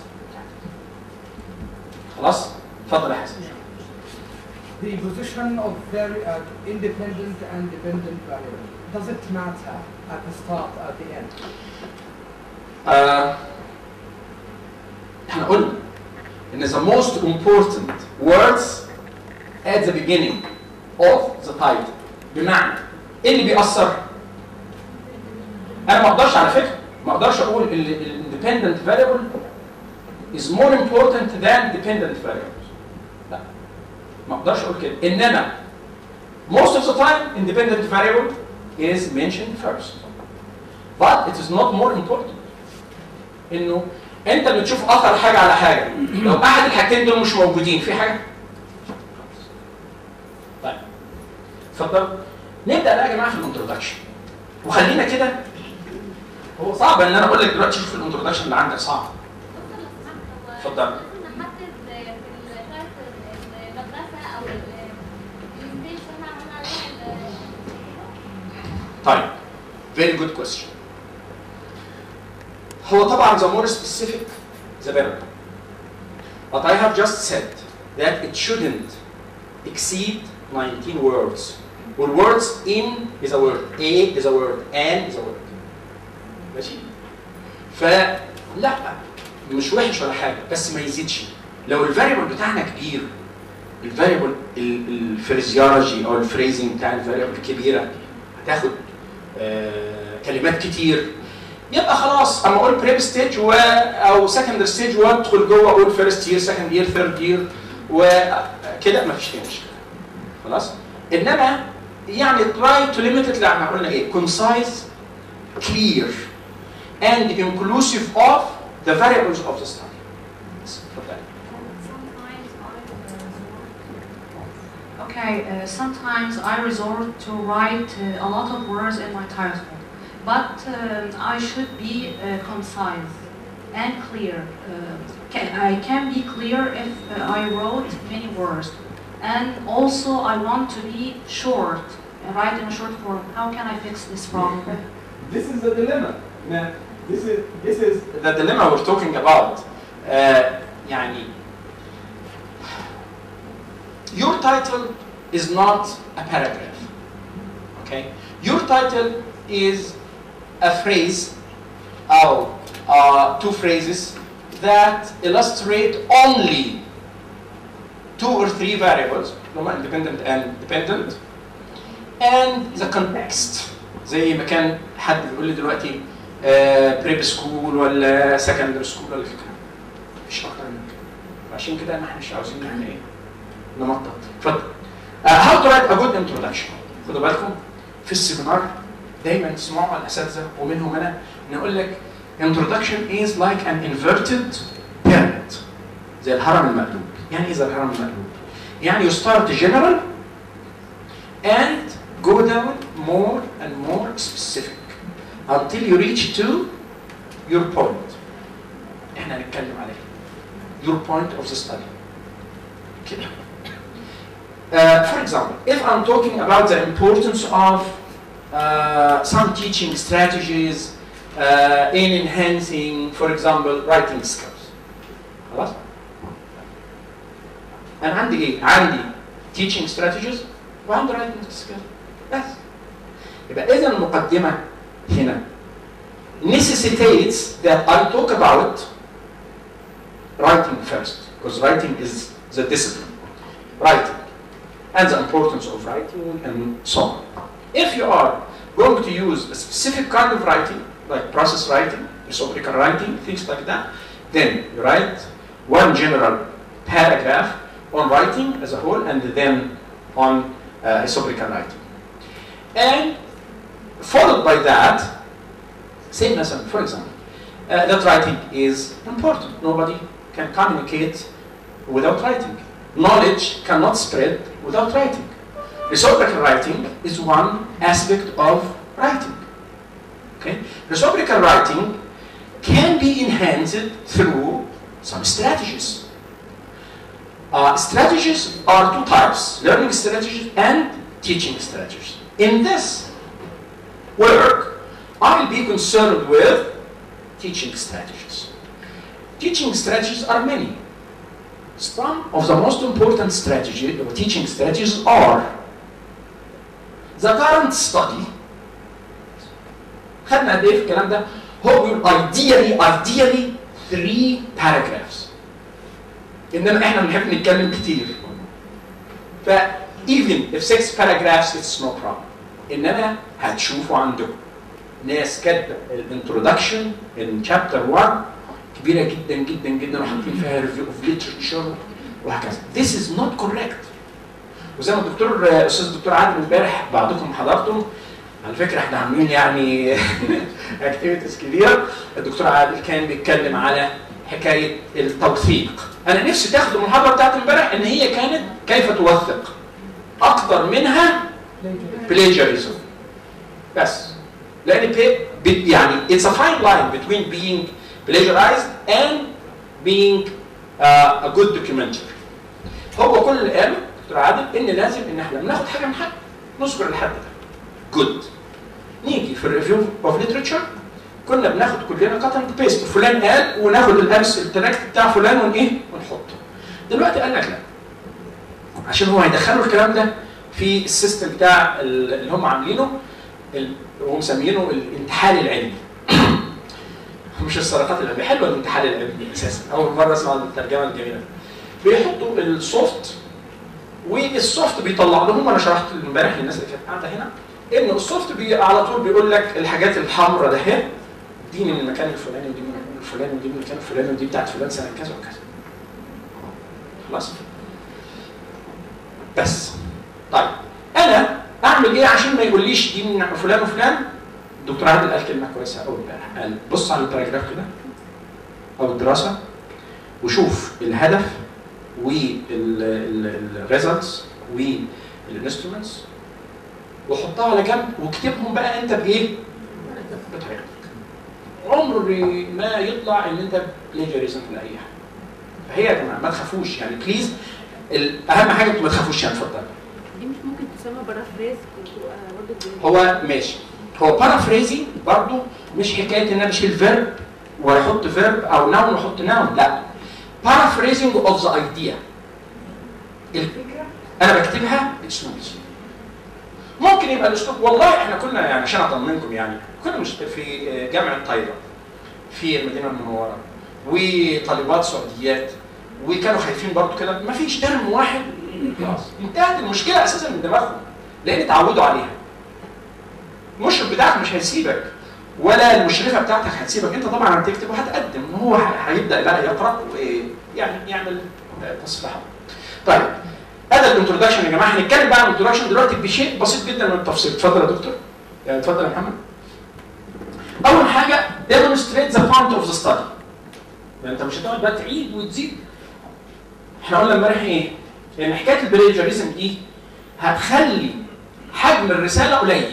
[SPEAKER 2] خلاص اتفضل يا حسن
[SPEAKER 8] The position of very uh, independent and dependent variable. Does it matter at the start, at the end?
[SPEAKER 2] آه، احنا قلنا ان the most important words at the beginning of the title بمعنى ايه اللي بيأثر؟ انا ما اقدرش على فكره ما اقدرش اقول ال ال- independent variable is more important than dependent variable لا ما اقدرش اقول كده انما most of the time independent variable is mentioned first but it is not more important انه انت اللي تشوف اثر حاجه على حاجه لو احد الحاجتين دول مش موجودين في حاجه طيب اتفضل نبدا بقى يا جماعه في الانترودكشن وخلينا كده هو صعب ان انا اقول لك دلوقتي شوف الانترودكشن اللي عندك صعب اتفضل.
[SPEAKER 7] نحدد في الشرط المدرسة أو الستيشن هنعمل عليها ال-
[SPEAKER 2] طيب very good question هو طبعا the more specific the better but I have just said that it shouldn't exceed 19 words والwords in is a word a is a word and is a word ماشي فلا مش وحش ولا حاجه بس ما يزيدش لو الفاريبل بتاعنا كبير الفاريبل الفريزيولوجي او الفريزنج بتاع الفاريبل كبيره هتاخد آه، كلمات كتير يبقى خلاص اما اقول بريب ستيج و او سكندري ستيج وادخل جوه اقول فيرست يير سكند يير ثيرد يير وكده مفيش فيها مشكله خلاص انما يعني تراي تو ليميت اللي احنا قلنا ايه concise clear and inclusive of the variables of the study بس، اتفضلي.
[SPEAKER 9] Okay, uh, sometimes I resort to write uh, a lot of words in my title, but um, I should be uh, concise and clear. Uh, ca- I can be clear if uh, I wrote many words. And also I want to be short, uh, write in a short form. How can I fix this problem?
[SPEAKER 2] This is the dilemma. Now, this is this is the dilemma we're talking about. Uh, يعني your title is not a paragraph. Okay? Your title is a phrase or uh, two phrases that illustrate only two or three variables, هما independent and dependent, and the context. زي ما كان حد بيقول لي دلوقتي بريب سكول ولا سكندري سكول ولا كده مفيش اكتر من كده عشان كده ما احناش عاوزين نعمل ايه نمطط اتفضل هاو تو رايت ا جود انتروداكشن خدوا بالكم في السيمينار دايما تسمعوا الاساتذه ومنهم انا نقول لك introduction is like an inverted pyramid زي الهرم المقلوب يعني ايه زي الهرم المقلوب يعني you start general and go down more and more specific until you reach to your point احنا هنتكلم عليه your point of the study كده Uh, for example, if I'm talking about the importance of uh, some teaching strategies uh, in enhancing, for example, writing skills. خلاص؟ أنا عندي إيه؟ عندي teaching strategies وعندي writing skills. بس. يبقى إذا المقدمة هنا necessitates that I talk about writing first, because writing is the discipline. Writing and the importance of writing and so on. If you are going to use a specific kind of writing, like process writing, rhetorical writing, things like that, then you write one general paragraph on writing as a whole and then on uh, rhetorical writing. And followed by that, say مثلا, for example, uh, that writing is important. Nobody can communicate without writing. Knowledge cannot spread without writing. Rhetorical writing is one aspect of writing. Okay? Rhetorical writing can be enhanced through some strategies. Uh, strategies are two types, learning strategies and teaching strategies. In this work, I'll be concerned with teaching strategies. Teaching strategies are many. Some of the most important strategy, or teaching strategies are the current study خدنا قد ايه في الكلام ده؟ هو بيقول ideally ideally three paragraphs انما احنا بنحب نتكلم كتير ف even if six paragraphs it's no problem انما هتشوفوا عندكم ناس كاتبه الانترودكشن in chapter 1 كبيره جدا جدا جدا وحاطين فيها ريفيو اوف ليترشر وهكذا this is not correct وزي ما الدكتور استاذ الدكتور عادل امبارح بعضكم حضرتم على فكره احنا عاملين يعني اكتيفيتيز كبيره الدكتور عادل كان بيتكلم على حكايه التوثيق انا نفسي تاخدوا المحاضره بتاعت امبارح ان هي كانت كيف توثق اكتر منها بلاجيريزم بس لان بي يعني it's a fine line between being plagiarized and being uh, a good documentary هو كل اللي قاله دكتور عادل ان لازم ان احنا بناخد حاجه من حد نذكر الحد ده جود نيجي في الريفيو اوف ليترشر كنا بناخد كلنا كات اند بيست فلان قال وناخد الامس التراكت بتاع فلان ون ايه ونحطه دلوقتي قال لك لا عشان هو هيدخلوا الكلام ده في السيستم بتاع اللي هم عاملينه وهم مسمينه الانتحال العلمي مش السرقات العلميه حلوه الانتحال العلمي اساسا اول مره اسمع الترجمه الجميله بيحطوا السوفت والسوفت بيطلع لهم انا شرحت امبارح للناس اللي كانت قاعده هنا ان السوفت بي على طول بيقول لك الحاجات الحمراء ده اهي دي من المكان الفلاني ودي من المكان الفلاني ودي من المكان الفلاني ودي بتاعت فلان سنه كذا وكذا خلاص بس طيب انا اعمل ايه عشان ما يقوليش دي من فلان وفلان الدكتور عادل قال كلمه كويسه قوي امبارح قال بص على الباراجراف كده او الدراسه وشوف الهدف والريزلتس والانسترومنتس وحطها على جنب واكتبهم بقى انت بايه؟ بطريقتك. عمري ما يطلع ان انت بلاجيريزم من اي حاجه. فهي يا جماعه ما تخافوش يعني بليز اهم حاجه انتوا ما تخافوش يعني اتفضل.
[SPEAKER 4] دي مش ممكن تسمى بارافريز وتبقى برضه
[SPEAKER 2] هو ماشي هو بارافريزي برضه مش حكايه ان انا بشيل فيرب واحط فيرب او ناون واحط ناون لا paraphrasing of the idea الفكره انا بكتبها باسلوبي ممكن يبقى الاسلوب والله احنا كنا يعني عشان اطمنكم يعني كنا مش في جامعه طيبه في المدينه المنوره وطالبات سعوديات وكانوا خايفين برضه كده ما فيش ترم واحد خلاص انتهت المشكله اساسا من دماغهم لان اتعودوا عليها المشرف بتاعك مش هيسيبك ولا المشرفه بتاعتك هتسيبك انت طبعا هتكتب وهتقدم هو هيبدا بقى يقرا ويعني يعمل تصفيحات طيب هذا الانترودكشن يا جماعه هنتكلم بقى عن الانترودكشن دلوقتي بشيء بسيط جدا من التفصيل اتفضل يا دكتور يعني اتفضل يا محمد اول حاجه demonstrate the point of the study يعني انت مش هتقعد بقى تعيد وتزيد احنا قلنا امبارح ايه؟ يعني حكايه البلاجيريزم دي هتخلي حجم الرساله قليل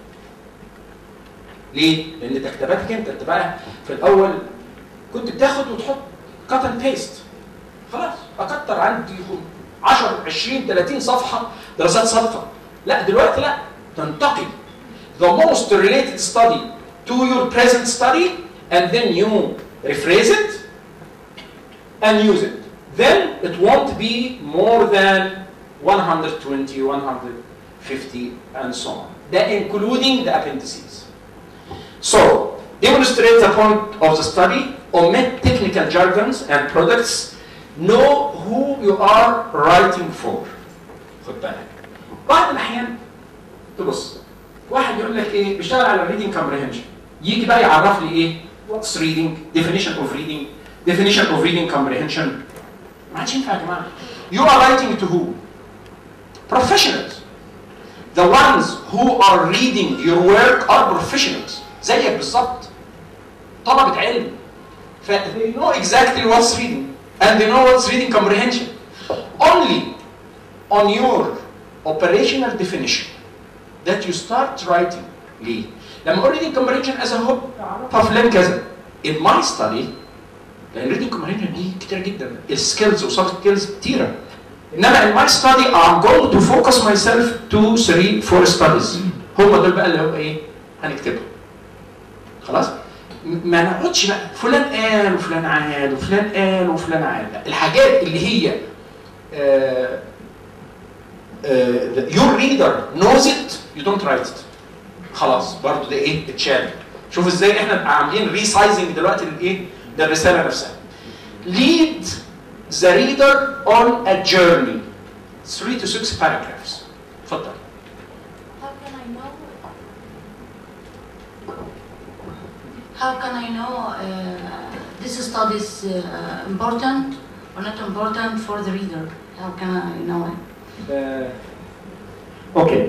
[SPEAKER 2] ليه؟ لان ده كتاباتك انت انت بقى في الاول كنت بتاخد وتحط كات اند بيست خلاص اكتر عندي 10 20 30 صفحه دراسات صدفه لا دلوقتي لا تنتقل the most related study to your present study and then you rephrase it and use it then it won't be more than 120 150 and so on ده including the appendices so demonstrate the point of the study omit technical jargons and products know who you are writing for خد بالك بعض الاحيان تبص واحد يقول لك ايه بيشتغل على reading comprehension يجي بقى يعرف لي ايه what's reading definition of reading definition of reading comprehension ما عادش ينفع يا جماعه you are writing to who professionals the ones who are reading your work are professionals زيك بالظبط طلبة علم ف they know exactly what's reading and they know what's reading comprehension only on your operational definition that you start writing ليه؟ لما اقول reading comprehension as a whole فلان كذا in my study لان reading comprehension دي كتير جدا السكيلز وصفت سكيلز كتيره انما in my study I'm going to focus myself to three four studies هم دول بقى اللي هو ايه هنكتبهم خلاص م- ما نقعدش بقى فلان قال وفلان عاد وفلان قال وفلان عاد لا الحاجات اللي هي آه آه your reader knows it you don't write it خلاص برضو ده ايه اتشال شوف ازاي احنا بقى عاملين ريسايزنج دلوقتي للايه ده الرساله نفسها lead the reader on a journey 3 to 6 paragraphs اتفضل
[SPEAKER 9] How can I know? How can I know uh, this study is uh, important or not important for the reader? How can I know it?
[SPEAKER 2] آه، اوكي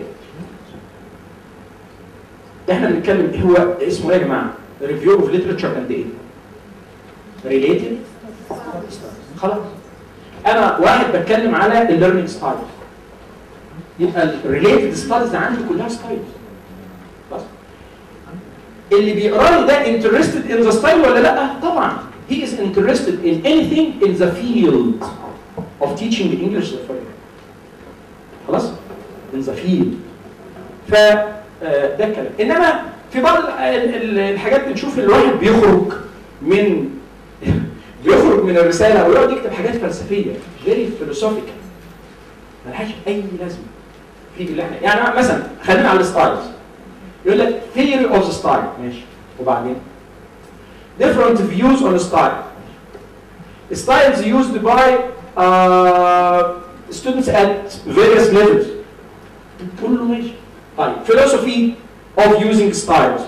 [SPEAKER 2] احنا بنتكلم ايه هو اسمه ايه يا جماعه؟ ريفيو اوف ليترشر اند ايه؟ ريليتد خلاص انا واحد بتكلم على الليرنينج ستايل يبقى الريليتد ستايلز عندي كلها ستايلز بس اللي بيقرا لي ده interested in the style ولا لا؟ طبعا he is interested in anything in the field of teaching English the foreign خلاص in the field ف آه، ده الكلام انما في بعض ال- ال- الحاجات بنشوف الواحد بيخرج من بيخرج من الرساله ويقعد يكتب حاجات فلسفيه فيري فيلوسوفيكال ملهاش اي لازمه في اللي احنا يعني مثلا خلينا على الستايلز يقول لك theory of the style ماشي وبعدين different views on style styles used by uh, students at various levels كله ماشي طيب philosophy of using styles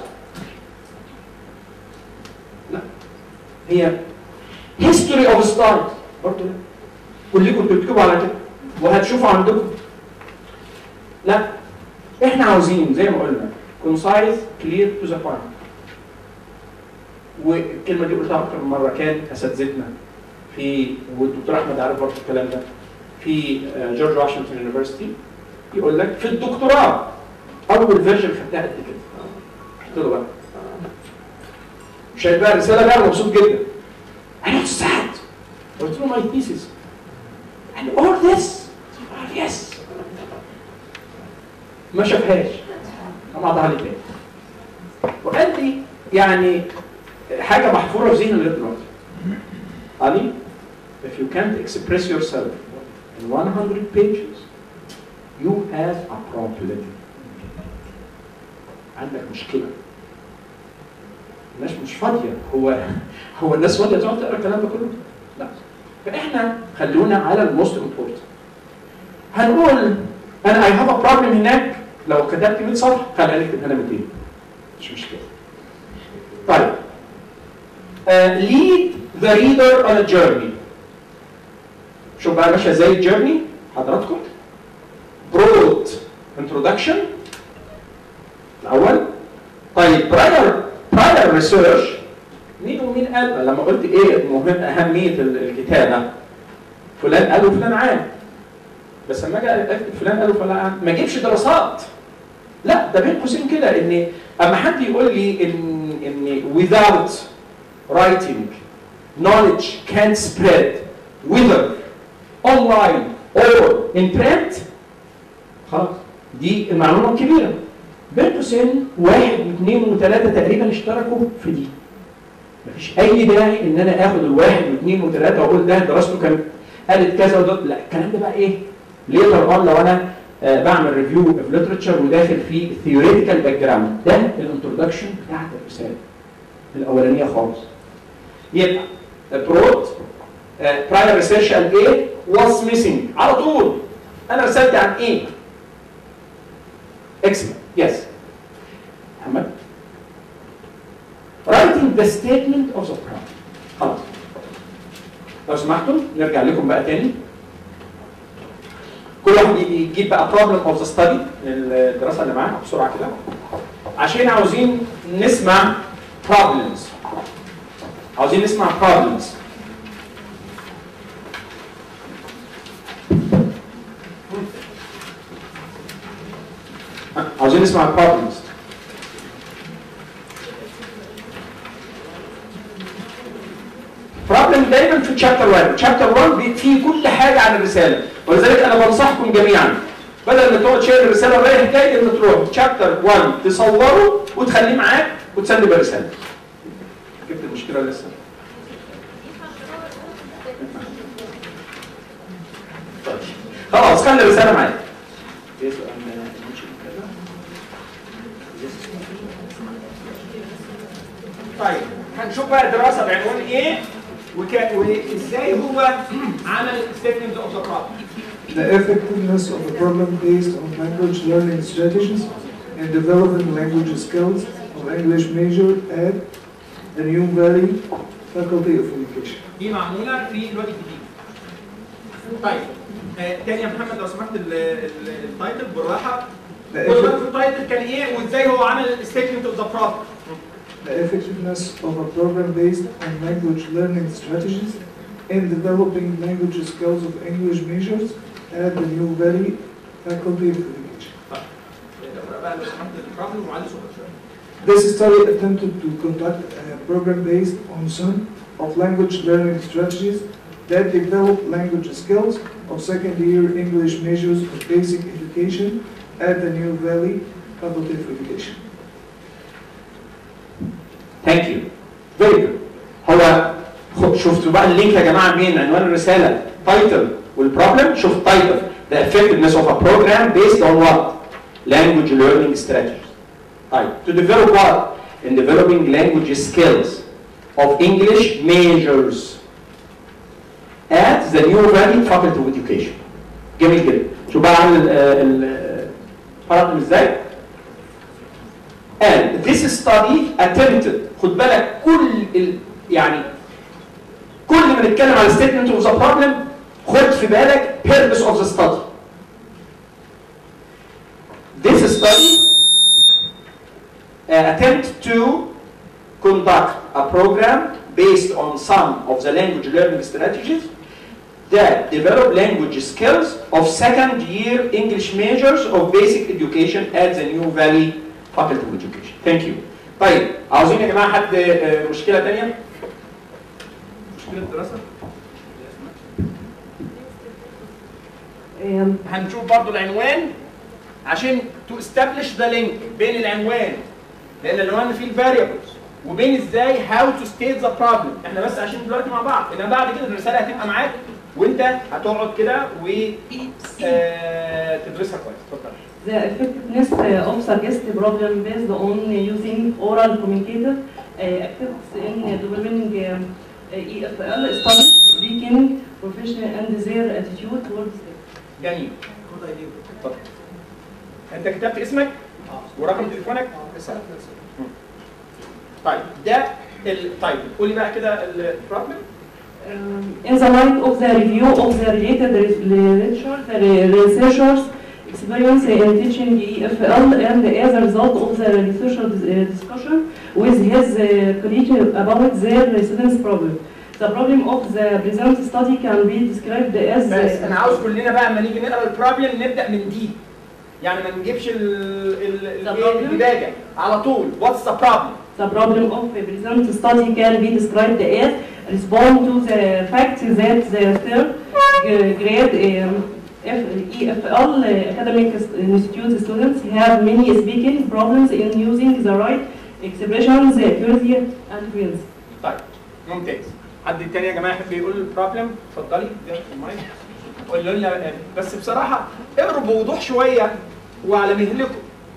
[SPEAKER 2] لا هي history of styles برضه لا كلكم بتكتبوا على كده وهتشوفوا عندكم لا احنا عاوزين زي ما قلنا concise clear to the point والكلمه دي قلتها اكتر من مره كان اساتذتنا في والدكتور احمد عارف برضه الكلام ده في آه، جورج واشنطن يونيفرستي يقول لك في الدكتوراه اول فيرجن خدتها قد كده قلت له بقى شايف بقى الرساله بقى مبسوط جدا انا ساعد قلت له ماي ثيسيس and all this oh, yes ما شافهاش قام عطاها لي تاني وقال لي يعني حاجه محفوره في ذهني لغايه دلوقتي علي if you can't express yourself in 100 pages you have a problem عندك مشكله الناس مش فاضيه هو هو الناس فاضيه تقعد تقرا الكلام ده كله لا فاحنا خلونا على الموست امبورتنت هنقول انا اي هاف ا بروبلم هناك لو كتبت 100 صفحه خلينا نكتب هنا 200 مش مشكله طيب uh, lead the reader on a journey شوف بقى ماشيه ازاي الجيرني حضراتكم broad introduction الاول طيب prior prior research مين ومين قال لما قلت ايه مهم اهميه ال- الكتابه فلان قال وفلان عاد بس لما اجي اكتب فلان قال وفلان عاد ما اجيبش دراسات لا ده بين قوسين كده ان اما حد يقول لي ان ان without writing knowledge can spread whether online or in print خلاص دي المعلومه الكبيره بين قوسين واحد واثنين وثلاثه تقريبا اشتركوا في دي مفيش اي داعي ان انا اخد الواحد واثنين وثلاثه واقول ده دراسته كان قالت كذا وده لا الكلام ده بقى ايه؟ ليتر اون لو انا آه، بعمل ريفيو اوف ليترشر وداخل في ثيوريتيكال باك جراوند ده الانترودكشن بتاعت الرساله الاولانيه خالص يبقى برود براير ريسيرش قال ايه؟ واز ميسنج على طول انا رسالتي عن ايه؟ اكسبت يس محمد writing the statement of the problem خلاص لو سمحتوا نرجع لكم بقى تاني كل واحد يجيب بقى problem of the study الدراسه اللي معانا بسرعه كده عشان عاوزين نسمع problems عاوزين نسمع problems عاوزين نسمع problems problem دايما في chapter 1 chapter 1 فيه كل حاجه عن الرساله ولذلك انا بنصحكم جميعا بدل ما تقعد شايل الرساله رايح جاي ان تروح شابتر 1 تصوره وتخليه معاك وتسلم الرساله جبت المشكله لسه طيب. خلاص خلي الرساله معاك إيه سؤال كده؟ طيب هنشوف بقى الدراسه بعنوان ايه وك- وازاي هو عمل statement of the problem
[SPEAKER 3] The effectiveness of a problem based on language learning strategies and developing language skills of English major at the New Valley Faculty of Education.
[SPEAKER 2] دي معموله في الوقت الجديد. طيب آه، تاني يا محمد لو سمحت ال- ال- التايتل بالراحه.
[SPEAKER 3] The,
[SPEAKER 2] كل بالك
[SPEAKER 3] effe-
[SPEAKER 2] في التايتل كان ايه وازاي هو عمل statement of the problem.
[SPEAKER 3] the effectiveness of a program based on language learning strategies and developing language skills of English majors at the New Valley Faculty of Education.
[SPEAKER 2] اقرا بقى لو سمحت البروبلم وعلي صوتك شويه.
[SPEAKER 3] This study attempted to conduct a program based on some of language learning strategies that develop language skills of second year English majors of basic education at the New Valley Faculty of Education.
[SPEAKER 2] ثانك يو. فيري جود. هو خ- شفتوا بقى اللينك يا جماعه بين عنوان الرساله تايتل والبروبلم شوف تايتل The effectiveness of a program based on what? Language learning strategies. طيب to develop what? In developing language skills of English majors at the New Valley Faculty of Education. جميل جدا. شوف بقى عامل البروبلم ازاي؟ And this study attempted خد بالك كل ال يعني كل ما نتكلم على statement of the problem خد في بالك purpose of the study. This study uh, attempt to conduct a program based on some of the language learning strategies that develop language skills of second year English majors of basic education at the New Valley Faculty of Education. Thank you. طيب عاوزين يا جماعه حد آه، مشكله ثانيه؟ مشكله دراسه؟ هنشوف برضو العنوان عشان to establish the link بين العنوان لان العنوان فيه الفاريبلز وبين ازاي how to state the problem احنا بس عشان دلوقتي مع بعض انما بعد كده الرساله هتبقى معاك وانت هتقعد كده و آه، تدرسها كويس اتفضل
[SPEAKER 10] The effectiveness uh, of suggest problem based on using oral communicator uh, activities in developing um, uh, EFL studies, speaking, professional and their attitude towards it.
[SPEAKER 2] جميل خد ايديك اتفضل انت كتبت اسمك ورقم تليفونك طيب ده التايتل قولي بقى كده البروبلم
[SPEAKER 10] Um, in the light of the review of the related res- literature, the re- researchers experience in teaching EFL and as a result of the researcher dis- uh, discussion with his uh, colleague about their students' problem. The problem of the present study can be described as
[SPEAKER 2] بس انا عاوز كلنا بقى لما نيجي نقرا البروبلم نبدا من دي
[SPEAKER 11] يعني ما نجيبش ال ال
[SPEAKER 10] The
[SPEAKER 11] ال-
[SPEAKER 10] problem?
[SPEAKER 11] الديباجه على طول what's the problem
[SPEAKER 10] The problem of a present study can be described as respond to the fact that the third uh, grade um, F- EFL uh, academic institute students have many speaking problems in using the right expressions, accuracy, and fluency.
[SPEAKER 11] طيب ممتاز حد تاني يا جماعه يحب يقول البروبلم اتفضلي ده المايك قولوا لنا بس بصراحه اقروا بوضوح شويه وعلى مهلكم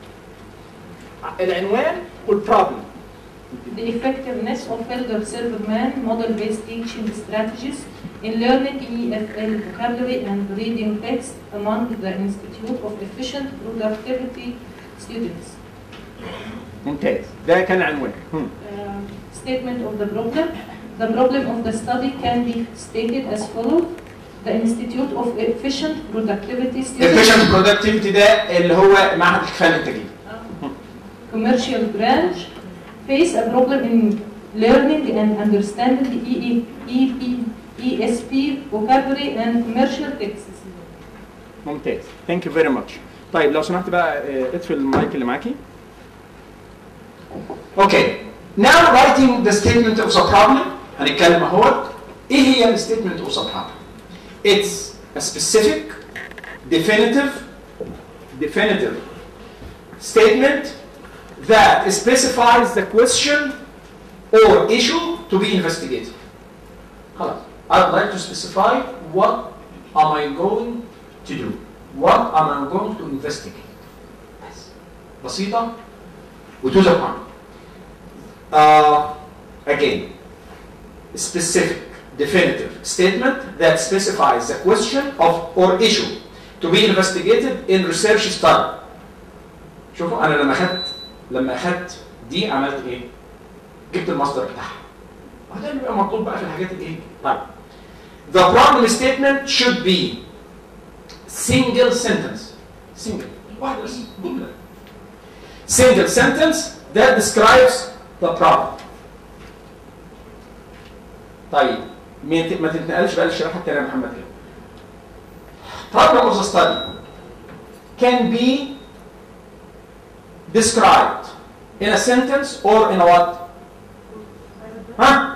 [SPEAKER 11] العنوان والبروبلم
[SPEAKER 4] The effectiveness of Elder Silverman model-based teaching strategies in learning EFL vocabulary and reading text among the Institute of Efficient Productivity students.
[SPEAKER 11] ممتاز ده كان عنوان هم.
[SPEAKER 4] Uh, statement of the problem. The problem of the study can be stated as follows. The Institute of Efficient Productivity students
[SPEAKER 2] efficient productivity ده اللي هو معهد الكفاءه الانتاجيه
[SPEAKER 4] commercial branch face a problem in learning and understanding the EE, EP, ESP vocabulary and commercial texts.
[SPEAKER 11] ممتاز ثانك يو فيري ماتش طيب لو سمحت بقى اه، اطفي المايك اللي معاكي
[SPEAKER 2] اوكي now writing the statement of the problem هنتكلم اهوت ايه هي ال statement of the problem it's a specific definitive definitive statement that specifies the question or issue to be investigated خلاص I'd like to specify what am I going to do what am I going to investigate بس بسيطة وto the point uh, again, specific, definitive statement that specifies the question of or issue to be investigated in research study. شوفوا انا لما اخدت لما اخدت دي عملت ايه؟ جبت المصدر بتاعها. وده اللي بيبقى مطلوب بقى في الحاجات الايه؟ طيب. The problem statement should be single sentence. Single. واحدة بس جملة. Single sentence that describes the problem. طيب ما ت- ما تنتقلش بقى للشريحه الثانيه يا محمد كده. Problem of the study can be described in a sentence or in a what? ها؟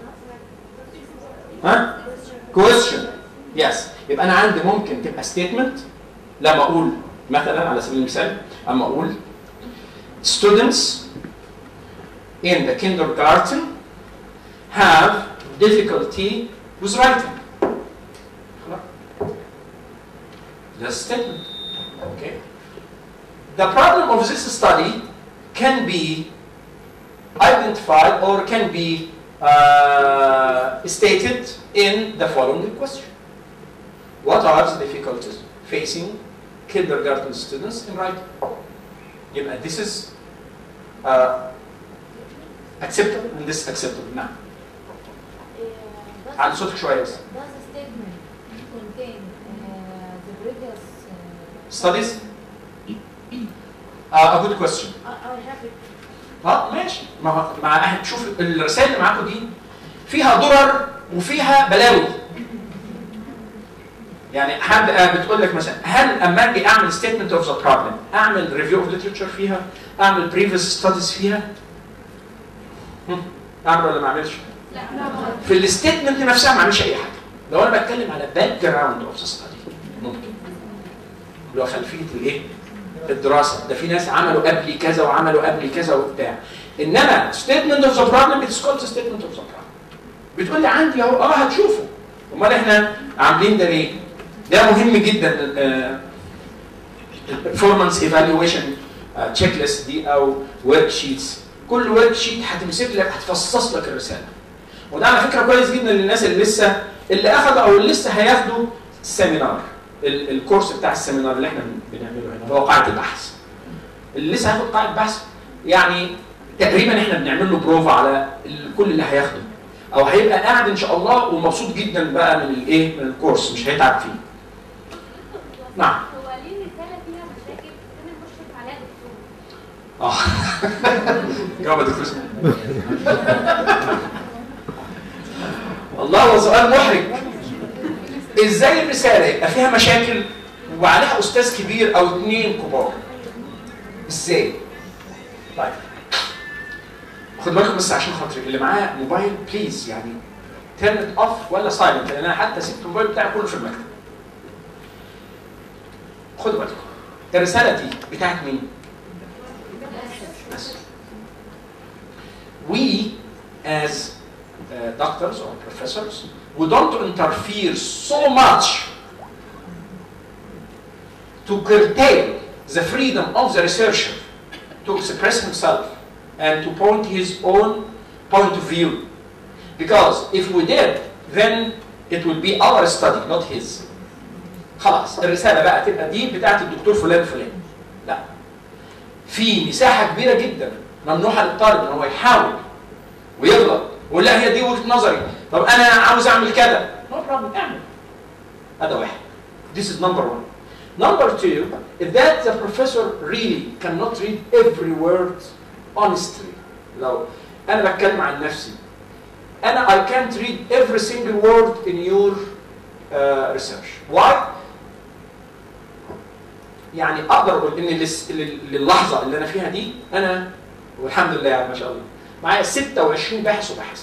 [SPEAKER 2] ها؟ Question. Yes. يبقى انا عندي ممكن تبقى statement لما اقول مثلا على سبيل المثال اما اقول students in the kindergarten have difficulty with writing. خلاص. That's statement. Okay. The problem of this study can be identified or can be uh, stated in the following question. What are the difficulties facing kindergarten students in writing? يبقى this is uh, acceptable and this acceptable نعم على صوتك شويه بس
[SPEAKER 12] Does the statement contain uh, the previous uh,
[SPEAKER 2] studies uh, a good question
[SPEAKER 12] I, I have it.
[SPEAKER 2] اه ماشي ما هو مع أهل شوف الرسائل اللي معاكم دي فيها ضرر وفيها بلاوي يعني حد آه، بتقول لك مثلا هل اما اجي اعمل ستيتمنت اوف ذا بروبلم اعمل ريفيو اوف ليترشر فيها اعمل بريفيوس ستاديز فيها هم، اعمل ولا ما اعملش في الستيتمنت نفسها ما اعملش اي حاجه لو انا بتكلم على باك جراوند اوف ذا ستادي ممكن اللي هو خلفيه الايه الدراسه ده في ناس عملوا قبلي كذا وعملوا قبلي كذا وبتاع انما ستيتمنت اوف ذا بروبلم اتس كولد ستيتمنت اوف ذا بروبلم بتقول لي عندي اهو اه هتشوفه امال احنا عاملين ده ليه؟ ده مهم جدا البرفورمانس ايفالويشن تشيك ليست دي او ورك شيتس كل ورك شيت هتمسك لك هتفصص لك الرساله وده على فكره كويس جدا للناس اللي لسه اللي اخذوا او اللي لسه هياخدوا السيمينار ال- الكورس بتاع السيمينار اللي احنا بنعمله هنا هو قاعده البحث اللي لسه هياخد قاعده بحث يعني تقريبا احنا بنعمل له بروفا على ال- كل اللي هياخده او هيبقى قاعد ان شاء الله ومبسوط جدا بقى من الايه من الكورس مش هيتعب فيه نعم
[SPEAKER 7] هو ليه الرسالة فيها مشاكل فين المشرف عليها دكتور؟
[SPEAKER 2] اه جاوب يا دكتور اسماعيل. والله هو سؤال محرج ازاي الرساله يبقى فيها مشاكل وعليها استاذ كبير او اثنين كبار ازاي طيب خد بالكم بس عشان خاطري اللي معاه موبايل بليز يعني تيرن ات اوف ولا سايلنت لان انا حتى سبت الموبايل بتاعي كله في المكتب خدوا بالكم الرساله دي بتاعت مين؟ بس we as uh, doctors or professors we don't interfere so much to curtail the freedom of the researcher to express himself and to point his own point of view. Because if we did, then it would be our study, not his. خلاص الرسالة بقى تبقى دي بتاعت الدكتور فلان فلان. لا. في مساحة كبيرة جدا ممنوحة للطالب ان هو يحاول ويغلط ويقول لا هي دي وجهة نظري. طب انا عاوز اعمل كذا. No problem اعمل. هذا واحد. This is number one. Number two is that the professor really cannot read every word honestly. لو أنا بتكلم عن نفسي أنا I can't read every single word in your uh, research. Why? يعني أقدر أقول إن للس- لل- للحظة اللي أنا فيها دي أنا والحمد لله يعني ما شاء الله معايا 26 باحث وباحثة.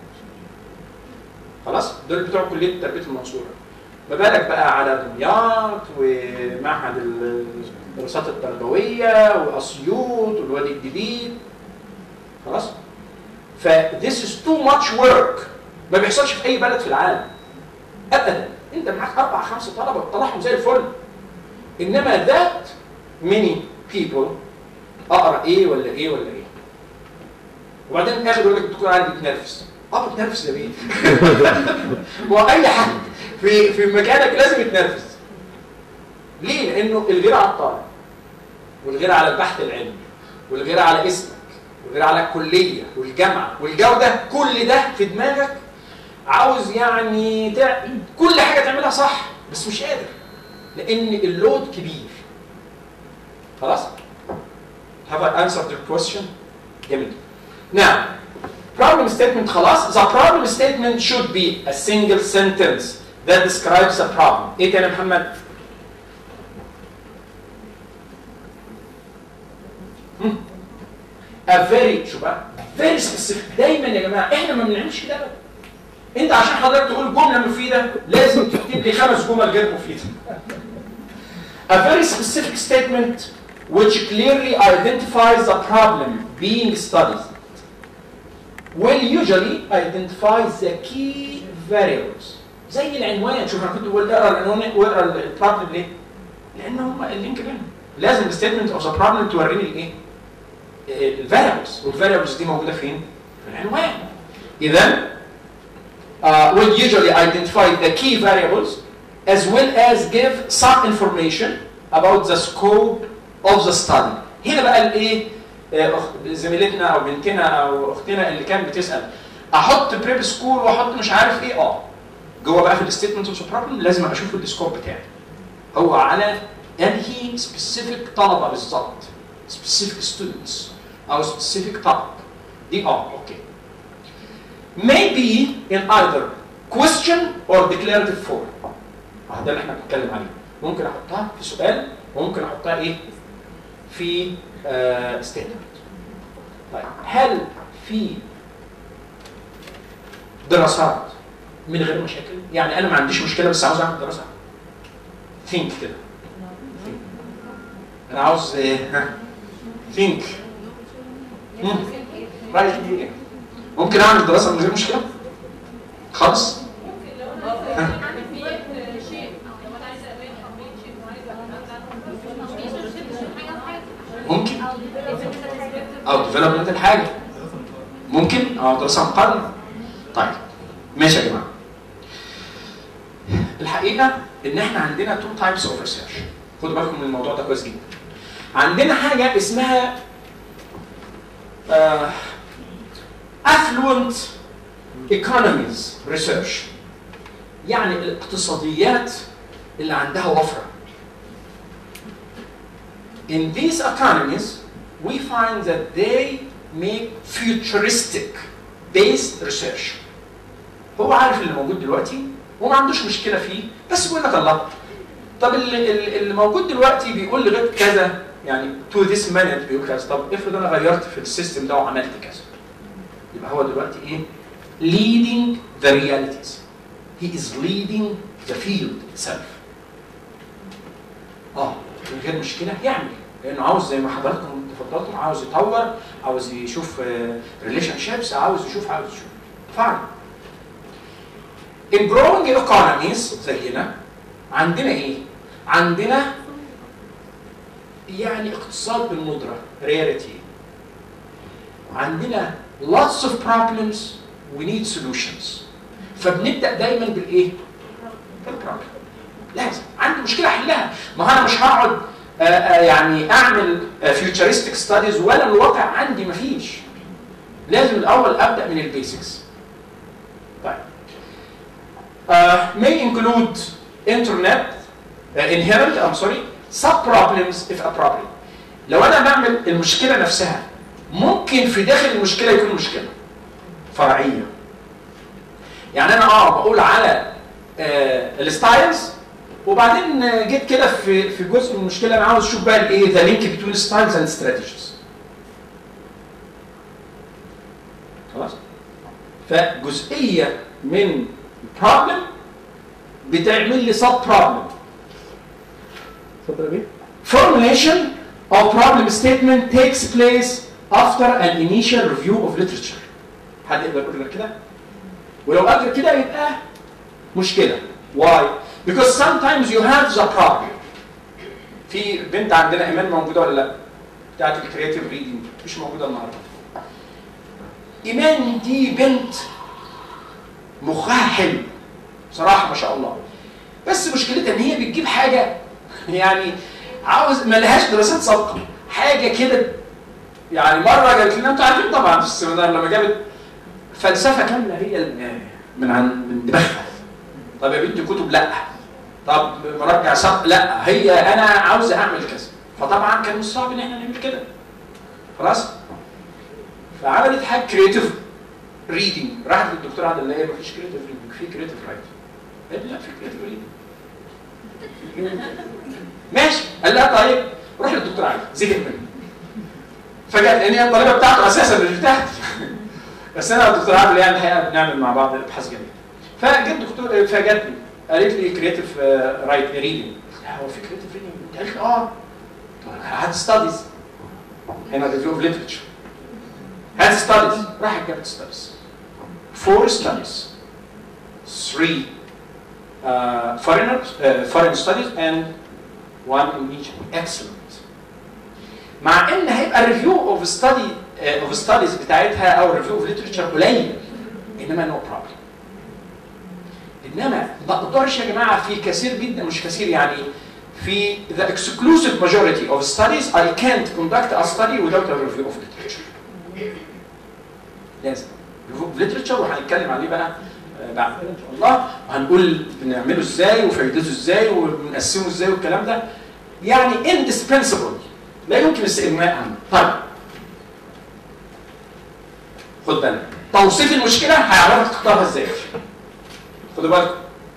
[SPEAKER 2] خلاص؟ دول بتوع كلية تربية المنصورة. ما بالك بقى على دمياط ومعهد الدراسات التربوية وأسيوط والوادي الجديد خلاص؟ ف this is too much work ما بيحصلش في أي بلد في العالم أبدا أنت معاك أربع خمسة طلبة بتطلعهم زي الفل إنما that many people أقرأ إيه ولا إيه ولا إيه وبعدين في الآخر يقول لك الدكتور علي بيتنرفز أه بتنرفز يا بيه ما هو أي حد في في مكانك لازم يتنرفز ليه؟ لأنه الغير على الطالب والغير على البحث العلمي والغير على اسمك والغير على الكلية والجامعة والجودة كل ده في دماغك عاوز يعني تع... كل حاجة تعملها صح بس مش قادر لأن اللود كبير خلاص؟ Have I answered your question? جميل. Now, problem statement خلاص. The problem statement should be a single sentence that describes the problem. ايه تاني يا محمد؟ هم؟ A very شو بقى؟ very specific دايما يا جماعه احنا ما بنعملش كده ابدا. انت عشان حضرتك تقول جمله مفيده لازم تكتب لي خمس جمل غير مفيده. A very specific statement which clearly identifies the problem being studied will usually identify the key variables زي العنوان شوف انا كنت بقول اقرا العنوان واقرا البروبلم ليه؟ لان هم اللينك بينهم لازم الستيتمنت اوف ذا بروبلم توريني الايه؟ الفاريبلز والفاريبلز دي موجوده فين؟ في العنوان اذا uh, will usually identify the key variables as well as give some information about the scope of the study هنا بقى الايه آه، أخ- زميلتنا او بنتنا او اختنا اللي كانت بتسال احط بريب سكول واحط مش عارف ايه اه جوه بقى في الستيتمنت اوف بروبلم لازم اشوف السكوب بتاعي هو على انهي سبيسيفيك طلبه بالظبط سبيسيفيك ستودنتس او سبيسيفيك طلب دي اه اوكي may be in either question or declarative form اه ده اللي احنا بنتكلم عليه ممكن احطها في سؤال وممكن احطها ايه في آه statement طيب هل في دراسات من غير مشاكل يعني انا ما عنديش مشكله بس عاوز اعمل دراسه think كده Think. انا عاوز آه، ها think مم. رايك ايه ممكن اعمل دراسه من غير مشكله خالص ها ممكن او ديفلوبمنت الحاجه ممكن او دراسه مقارنه طيب ماشي يا جماعه الحقيقه ان احنا عندنا تو تايبس اوف ريسيرش خدوا بالكم من الموضوع ده كويس جدا عندنا حاجه اسمها آه affluent economies research يعني الاقتصاديات اللي عندها وفره In these economies, we find that they make futuristic based research. هو عارف اللي موجود دلوقتي وما عندوش مشكله فيه بس بيقول لك الله طب اللي, اللي اللي موجود دلوقتي بيقول لغايه كذا يعني تو ذيس minute بيقول كذا طب افرض انا غيرت في السيستم ده وعملت كذا يبقى هو دلوقتي ايه؟ leading the realities he is leading the field itself اه من غير مشكله يعمل لانه عاوز زي ما حضراتكم تفضلتم عاوز يطور عاوز يشوف ريليشن شيبس عاوز يشوف عاوز يشوف فعلا in growing economies زينا عندنا ايه؟ عندنا يعني اقتصاد بالندرة rarity عندنا lots of problems we need solutions فبنبدأ دايما بالايه؟ بالبروبلم لازم عندي مشكلة احلها ما هو انا مش هقعد آه، آه، يعني اعمل فيوتشرستيك ستاديز ولا الواقع عندي مفيش لازم الاول ابدا من البيسكس طيب uh, may include internet uh, inherent I'm sorry sub problems if appropriate لو انا بعمل المشكله نفسها ممكن في داخل المشكله يكون مشكله فرعيه يعني انا اه بقول على آه الستايلز وبعدين آه، جيت كده في في جزء من المشكله انا عاوز اشوف بقى الايه ذا لينك بتوين ستايلز اند استراتيجيز خلاص فجزئيه من problem بتعمل لي sub problem اتفضل يا بيه formulation of problem statement takes place after an initial review of literature حد يقدر يقول غير كده ولو قال غير كده يبقى مشكله why because sometimes you have the problem في بنت عندنا ايمان موجوده ولا لا بتاعت الكرياتيف ريدنج مش موجوده النهارده ايمان دي بنت مخها حلو بصراحه ما شاء الله بس مشكلتها ان هي بتجيب حاجه يعني عاوز ما لهاش دراسات سابقه حاجه كده يعني مره جابت لنا انتوا عارفين طبعا في السيمينار لما جابت فلسفه كامله هي اللي من عن من دماغها طب يا بنتي كتب لا طب مرجع سابق لا هي انا عاوزه اعمل كذا فطبعا كان مش صعب ان احنا نعمل كده خلاص فعملت حاجه كريتيف ريدنج راحت للدكتور عادل لقى مفيش كريتيف ريدنج في كريتيف رايتنج قال لي لا في كريتيف ريدنج ماشي قال لها طيب روح للدكتور عادل زهق مني فجأة لان هي الطالبه بتاعته اساسا مش بتاعتي بس انا والدكتور عادل يعني الحقيقه بنعمل مع بعض ابحاث جميله فجت دكتور فجتني قالت لي كريتيف رايت ريدنج هو في كريتيف ريدنج قالت لي اه هات ستاديز هنا ريفيو اوف ليترشر هات ستاديز راحت جابت ستاديز فور ستاديز 3 uh, foreigners, uh, foreign studies and one in Egypt. Excellent. مع ان هيبقى الريفيو اوف ستادي اوف ستاديز بتاعتها او الريفيو اوف ليترشر قليل انما نو بروبلم. انما ما اقدرش يا جماعه في كثير جدا مش كثير يعني في the exclusive majority of studies I can't conduct a study without a review of literature. لازم review of literature وهنتكلم عليه بقى آه، بعد كده ان شاء الله وهنقول بنعمله ازاي وفايدته ازاي وبنقسمه ازاي والكلام ده يعني indispensable لا يمكن الاستغناء عنه طيب خد بالك توصيف المشكله هيعرفك تختارها ازاي خدوا بالكم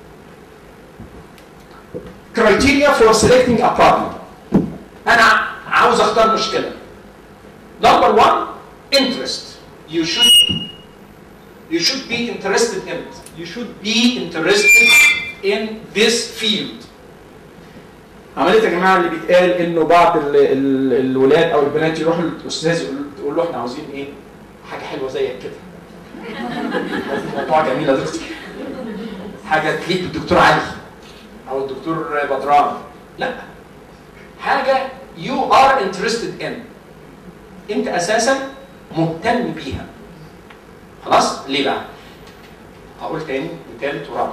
[SPEAKER 2] criteria for selecting a problem انا عاوز اختار مشكله number one interest you should you should be interested in it you should be interested in this field عمليه يا جماعه اللي بيتقال انه بعض ال ال الولاد او البنات يروحوا للاستاذ يقول يقول له احنا عاوزين ايه؟ حاجه حلوه زيك كده. موضوع جميل يا دكتور. حاجه تليق بالدكتور علي او الدكتور بدران. لا. حاجه you are interested in. انت اساسا مهتم بيها. خلاص؟ ليه بقى؟ هقول تاني وتالت ورابع.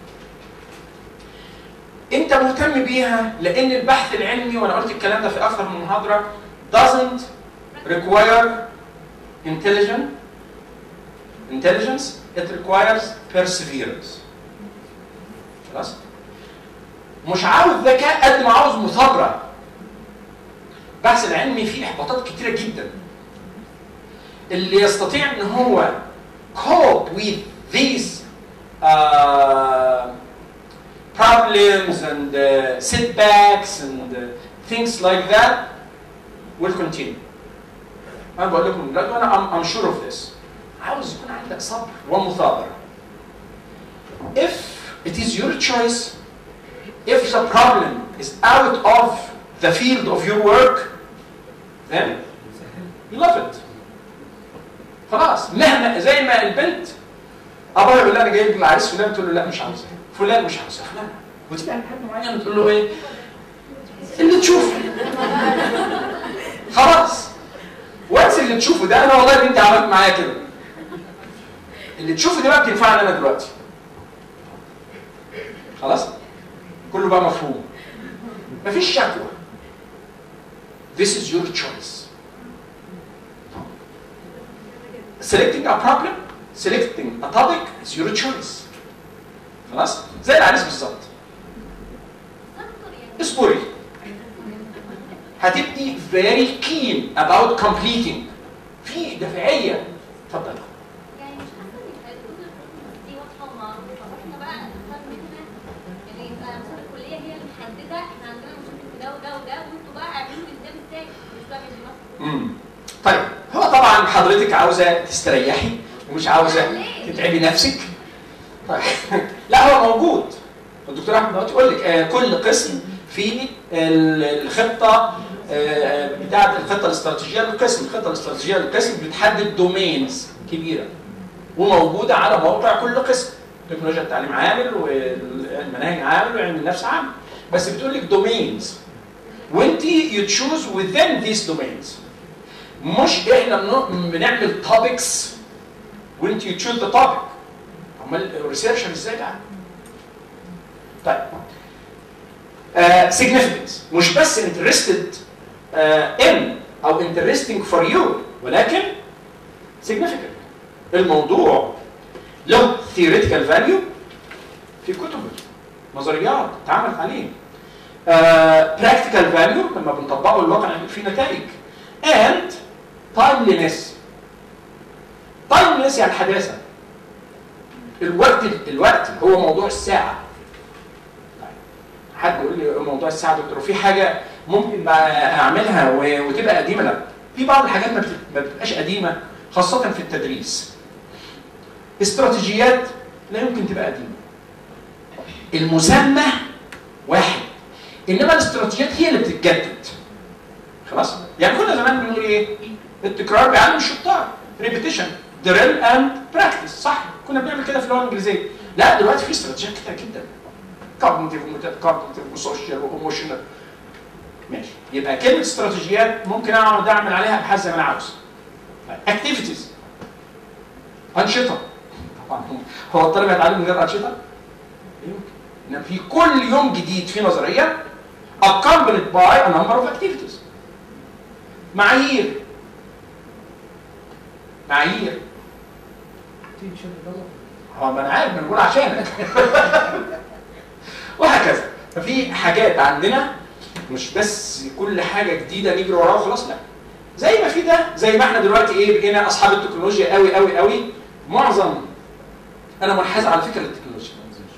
[SPEAKER 2] انت مهتم بيها لان البحث العلمي وانا قلت الكلام ده في اكثر من محاضره doesn't require intelligence intelligence it requires perseverance خلاص مش عاوز ذكاء قد ما عاوز مثابره البحث العلمي فيه احباطات كتيره جدا اللي يستطيع ان هو cope with these uh, problems and uh, things like that will continue انا بقول لكم دلوقتي وانا I'm, I'm sure of this عاوز يكون عندك صبر ومثابره if it is your choice if the problem is out of the field of your work then you love it خلاص مهما زي ما البنت ابوها يقول لها انا جايب العريس فلان تقول له لا مش عاوزاه فلان مش عاوزاه فلان وتبقى حد معين تقول له ايه اللي تشوفه خلاص وانس اللي تشوفه ده انا والله يا بنتي عملت معايا كده اللي تشوفه ده بقى بتنفعني انا دلوقتي خلاص كله بقى مفهوم مفيش شكوى This is your choice selecting a problem selecting a topic is your choice خلاص زي العريس بالظبط اصبري هتبقي very keen about completing في دافعيه اتفضل
[SPEAKER 7] يعني مش حاسه ان الحدود دي واضحه ومعروفه واحنا بقى نفهم منها يعني يبقى مثلا الكليه هي اللي محدده احنا عندنا مشاكل في ده وده وده وانتوا بقى اعملوا لي ده ازاي مش بقى بالمصر
[SPEAKER 2] امم طيب هو طبعا حضرتك عاوزه تستريحي ومش عاوزه تتعبي نفسك طيب لا هو موجود الدكتور احمد دلوقتي يقول لك آه كل قسم في ال- الخطه آه بتاعه الخطه الاستراتيجيه للقسم الخطه الاستراتيجيه للقسم بتحدد دومينز كبيره وموجوده على موقع كل قسم تكنولوجيا التعليم عامل والمناهج عامل وعلم النفس عامل بس بتقول لك دومينز وانت يو تشوز within these domains مش احنا بن- بنعمل topics وانت يو تشوز ذا توبيك امال الريسيرشر ازاي بقى؟ طيب uh, significance مش بس interested uh, in او interesting for you ولكن significant الموضوع له theoretical value في كتب نظريات اتعملت عليه uh, practical value لما بنطبقه الواقع في نتائج and timeliness timeliness يعني حداثه الوقت الوقت هو موضوع الساعه حد يقول لي موضوع الساعه دكتور وفي حاجه ممكن بقى اعملها و- وتبقى قديمه لا في بعض الحاجات ما بت- ما بتبقاش قديمه خاصه في التدريس استراتيجيات لا يمكن تبقى قديمه المسمى واحد انما الاستراتيجيات هي اللي بتتجدد خلاص يعني كنا زمان بنقول ايه التكرار بيعلم الشطار ريبيتيشن دريل اند براكتس صح كنا بنعمل كده في اللغه الانجليزيه لا دلوقتي في استراتيجيات كتير جدا كوجنيتيف كوجنيتيف وسوشيال وايموشنال ماشي يبقى كلمه استراتيجيات ممكن اقعد اعمل عليها ابحاث زي ما انا عاوز اكتيفيتيز انشطه طبعا هو الطالب هيتعلم من غير انشطه؟ لا يمكن ان في كل يوم جديد في نظريه accompanied by a number of activities معايير معايير هو ما انا عارف ما أنا بقول عشانك وهكذا ففي حاجات عندنا مش بس كل حاجه جديده نجري وراها وخلاص لا زي ما في ده زي ما احنا دلوقتي ايه بقينا اصحاب التكنولوجيا قوي قوي قوي معظم انا منحاز على فكره التكنولوجيا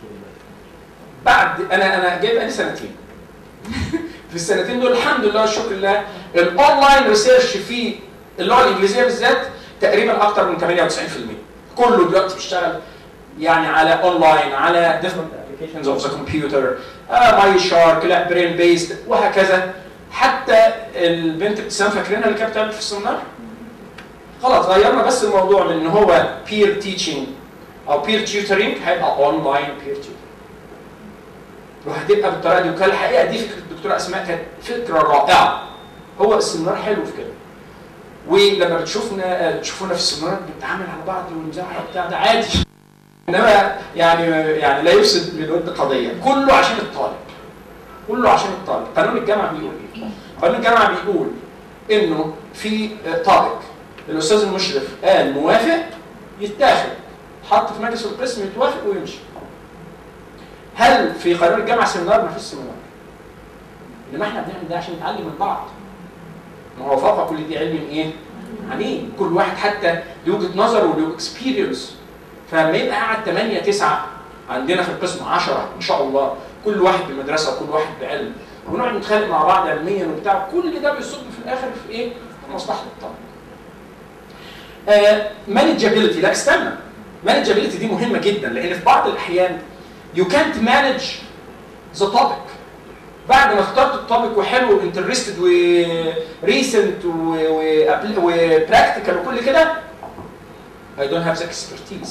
[SPEAKER 2] بعد انا انا جايب بقالي سنتين في السنتين دول الحمد لله والشكر لله الاونلاين ريسيرش في اللغه الانجليزيه بالذات تقريبا اكتر من 98% كله دلوقتي بيشتغل يعني على اونلاين على different applications of the computer ماي شارك لا برين بيست وهكذا حتى البنت ابتسام فاكرينها اللي كانت بتعمل في السمنار خلاص غيرنا بس الموضوع من ان هو peer teaching او peer tutoring هيبقى اونلاين peer tutoring وهتبقى بالطريقه دي وكان الحقيقه دي فكره الدكتوره اسماء كانت فكره رائعه هو السمنار حلو في كده ولما بتشوفنا تشوفونا في السمنار بنتعامل على بعض ونزعق وبتاع ده عادي انما يعني يعني لا يفسد للود قضيه كله عشان الطالب كله عشان الطالب قانون الجامعه بيقول ايه قانون الجامعه بيقول انه في طالب الاستاذ المشرف قال موافق يتاخد حط في مجلس القسم يتوافق ويمشي هل في قانون الجامعه سيمينار ما فيش سيمينار انما احنا بنعمل ده عشان نتعلم من بعض ما هو فوق كل دي علم ايه عليم كل واحد حتى له وجهه نظر وله اكسبيرينس فلما يبقى قاعد 8 9 عندنا في القسم 10 ان شاء الله كل واحد بمدرسه وكل واحد بعلم ونقعد نتخانق مع بعض علميا وبتاع كل ده بيصب في الاخر في ايه؟ في مصلحه الطالب. مانجابيلتي لا استنى مانجابيلتي دي مهمه جدا لان في بعض الاحيان you can't manage the topic بعد ما اخترت التوبيك وحلو وانترستد وريسنت وبراكتيكال وكل كده I don't have the expertise.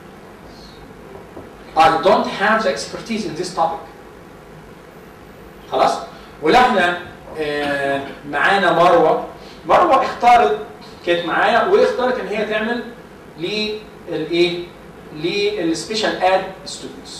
[SPEAKER 2] I don't have the expertise in this topic. خلاص؟ ولا احنا آه، معانا مروه مروه اختارت كانت معايا واختارت ان هي تعمل للايه؟ للسبيشال اد ستودنتس.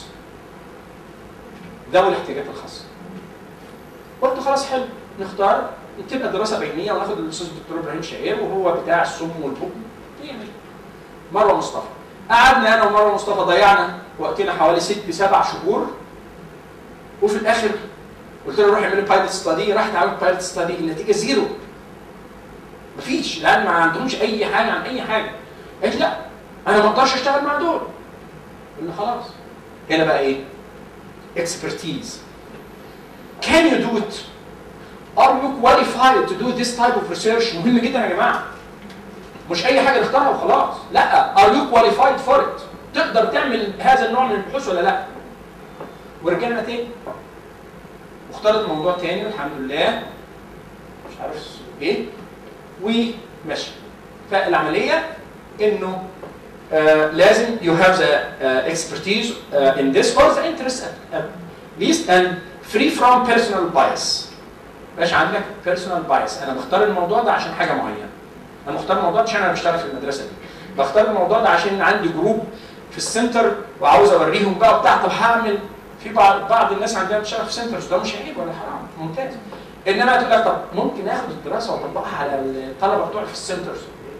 [SPEAKER 2] ذوي الاحتياجات الخاصه. قلت خلاص حلو نختار تبقى دراسه بينيه وناخد الاستاذ الدكتور ابراهيم شهير وهو بتاع السم والبكم يعمل مروه مصطفى قعدنا انا ومروه مصطفى ضيعنا وقتنا حوالي ست سبع شهور وفي الاخر قلت له روح اعمل بايلوت ستادي راحت عملت بايلوت ستادي النتيجه زيرو مفيش لان ما عندهمش اي حاجه عن اي حاجه قالت لا انا ما اقدرش اشتغل مع دول قلنا خلاص هنا بقى ايه expertise can you do it are you qualified to do this type of research مهم جدا يا جماعه مش اي حاجه نختارها وخلاص لا are you qualified for it تقدر تعمل هذا النوع من البحوث ولا لا ورجعنا تاني واختارت موضوع تاني والحمد لله مش عارف ايه وماشي فالعمليه انه آه لازم you have the uh, expertise uh, in this or the interest at, at least and free from personal bias مش عندك personal bias انا بختار الموضوع ده عشان حاجه معينه انا مختار الموضوع ده عشان انا بشتغل في المدرسه دي بختار الموضوع ده عشان عندي جروب في السنتر وعاوز اوريهم بقى بتاع طب هعمل في بعض بعض الناس عندها بتشتغل في سنترز ده مش عيب ولا حرام ممتاز انما تقول لك طب ممكن اخد الدراسه واطبقها على الطلبه بتوعي في السنترز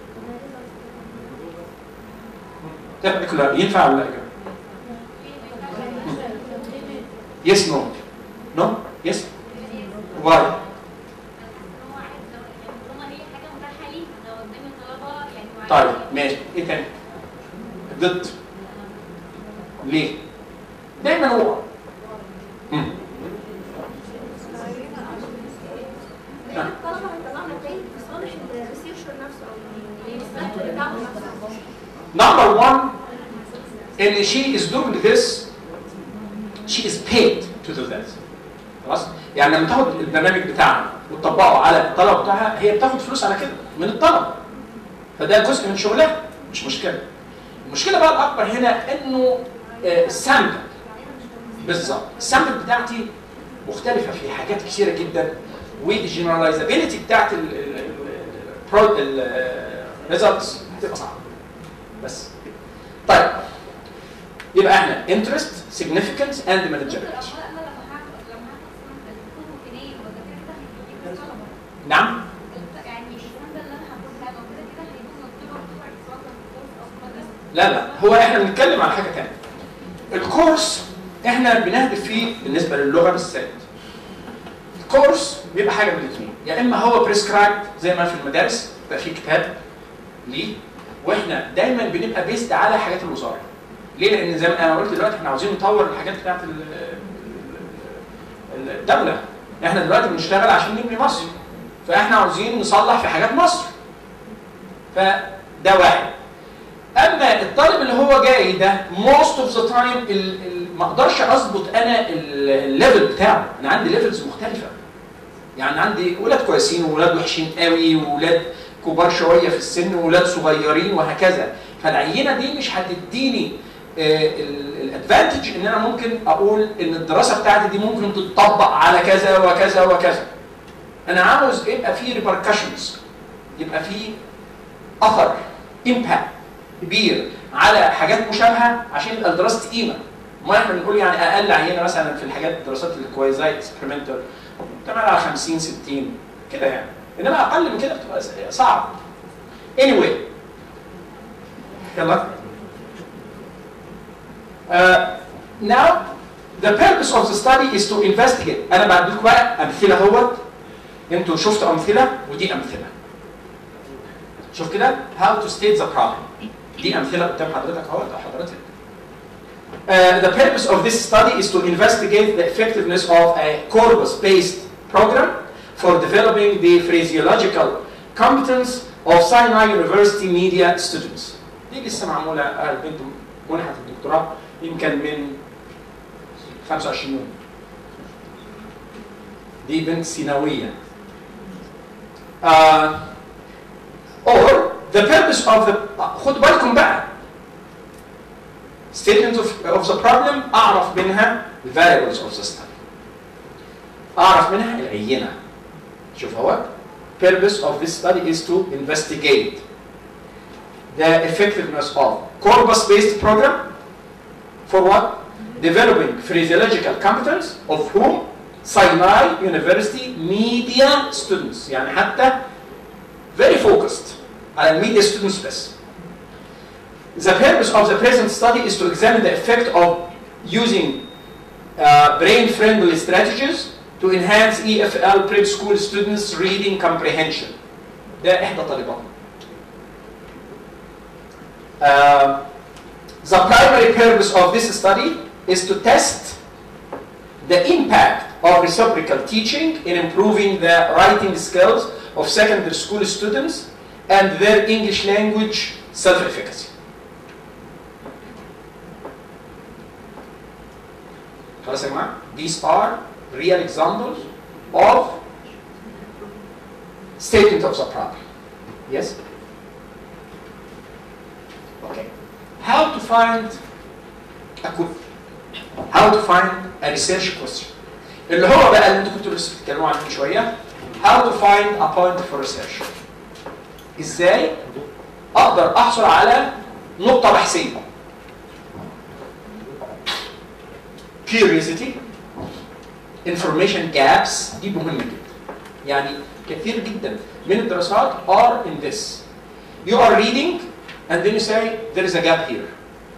[SPEAKER 2] تبقى ينفع ولا لا يا جماعه؟ يس نو نو يس واي طيب ماشي ايه تاني؟ ضد ليه؟ دايما هو مم.
[SPEAKER 7] الطلبه هيطلعوا نتائج في صالح الريسيرشر نفسه او المستقبل بتاعه نفسه
[SPEAKER 2] Number one, ان she is doing this, she is paid to do that. خلاص؟ يعني لما تاخد البرنامج بتاعنا وتطبقه على الطلبه بتاعها هي بتاخد فلوس على كده من الطلبه. فده جزء من شغلها مش مشكله. المشكله بقى الاكبر هنا انه آه، السامبل بالظبط السامبل بتاعتي مختلفه في حاجات كثيره جدا والجنراليزابيلتي بتاعت الريزلتس هتبقى صعبه بس طيب يبقى احنا interest significance and manageability نعم لا لا هو احنا بنتكلم عن حاجه ثانيه الكورس احنا بنهدف فيه بالنسبه للغه بالذات الكورس بيبقى حاجه من الاثنين يا اما هو بريسكرايب زي ما في المدارس بقى في كتاب ليه واحنا دايما بنبقى بيست على حاجات الوزاره ليه لان زي ما انا قلت دلوقتي احنا عاوزين نطور الحاجات بتاعت ال- ال- الدوله احنا دلوقتي بنشتغل عشان نبني مصر فاحنا عاوزين نصلح في حاجات مصر فده واحد اما الطالب اللي هو جاي ده موست اوف ذا تايم ما اقدرش اظبط انا ال- الليفل بتاعه انا عندي ليفلز مختلفه يعني عندي ولاد كويسين وولاد وحشين قوي وولاد كبار شويه في السن وولاد صغيرين وهكذا فالعينه دي مش هتديني الادفانتج ان انا ممكن اقول ان الدراسه بتاعتي دي ممكن تتطبق على كذا وكذا وكذا انا عاوز يبقى في ريبركشنز يبقى في اثر امباكت كبير على حاجات مشابهه عشان يبقى الدراسه قيمه ما احنا بنقول يعني اقل عينه مثلا في الحاجات الدراسات الكويزايت اكسبيرمنتال بتعمل على 50 60 كده يعني انما اقل من كده بتبقى صعب anyway يلا Uh, now the purpose of the study is to investigate انا بعد لكم بقى امثله اهوت انتوا شفتوا امثله ودي امثله شوف كده how to state the problem دي امثله قدام حضرتك اهوت او حضرتك Uh, the purpose of this study is to investigate the effectiveness of a corpus-based program for developing the phraseological competence of Sinai University media students. دي لسه معموله آه، البنت منحت الدكتوراه يمكن من 25 يوم. دي بنت سيناويه. Uh, or the purpose of the خد بالكم بقى statement of, of the problem اعرف منها the variables of the study اعرف منها العينه شوف هو purpose of this study is to investigate the effectiveness of corpus based program for what developing phraseological competence of whom Sinai University media students يعني حتى very focused على الميديا students بس The purpose of the present study is to examine the effect of using uh, brain-friendly strategies to enhance EFL prep school students' reading comprehension. ده إحدى طالباتنا. Uh, the primary purpose of this study is to test the impact of reciprocal teaching in improving the writing skills of secondary school students and their English language self-efficacy. خلاص يا جماعه these are real examples of statement of the problem yes okay how to find a que- how to find a research question اللي هو بقى اللي انتوا كنتوا لسه بتتكلموا عنه من شويه how to find a point for research ازاي اقدر احصل على نقطه بحثيه curiosity information gaps دي مهمة جدا يعني كثير جدا من الدراسات are in this you are reading and then you say there is a gap here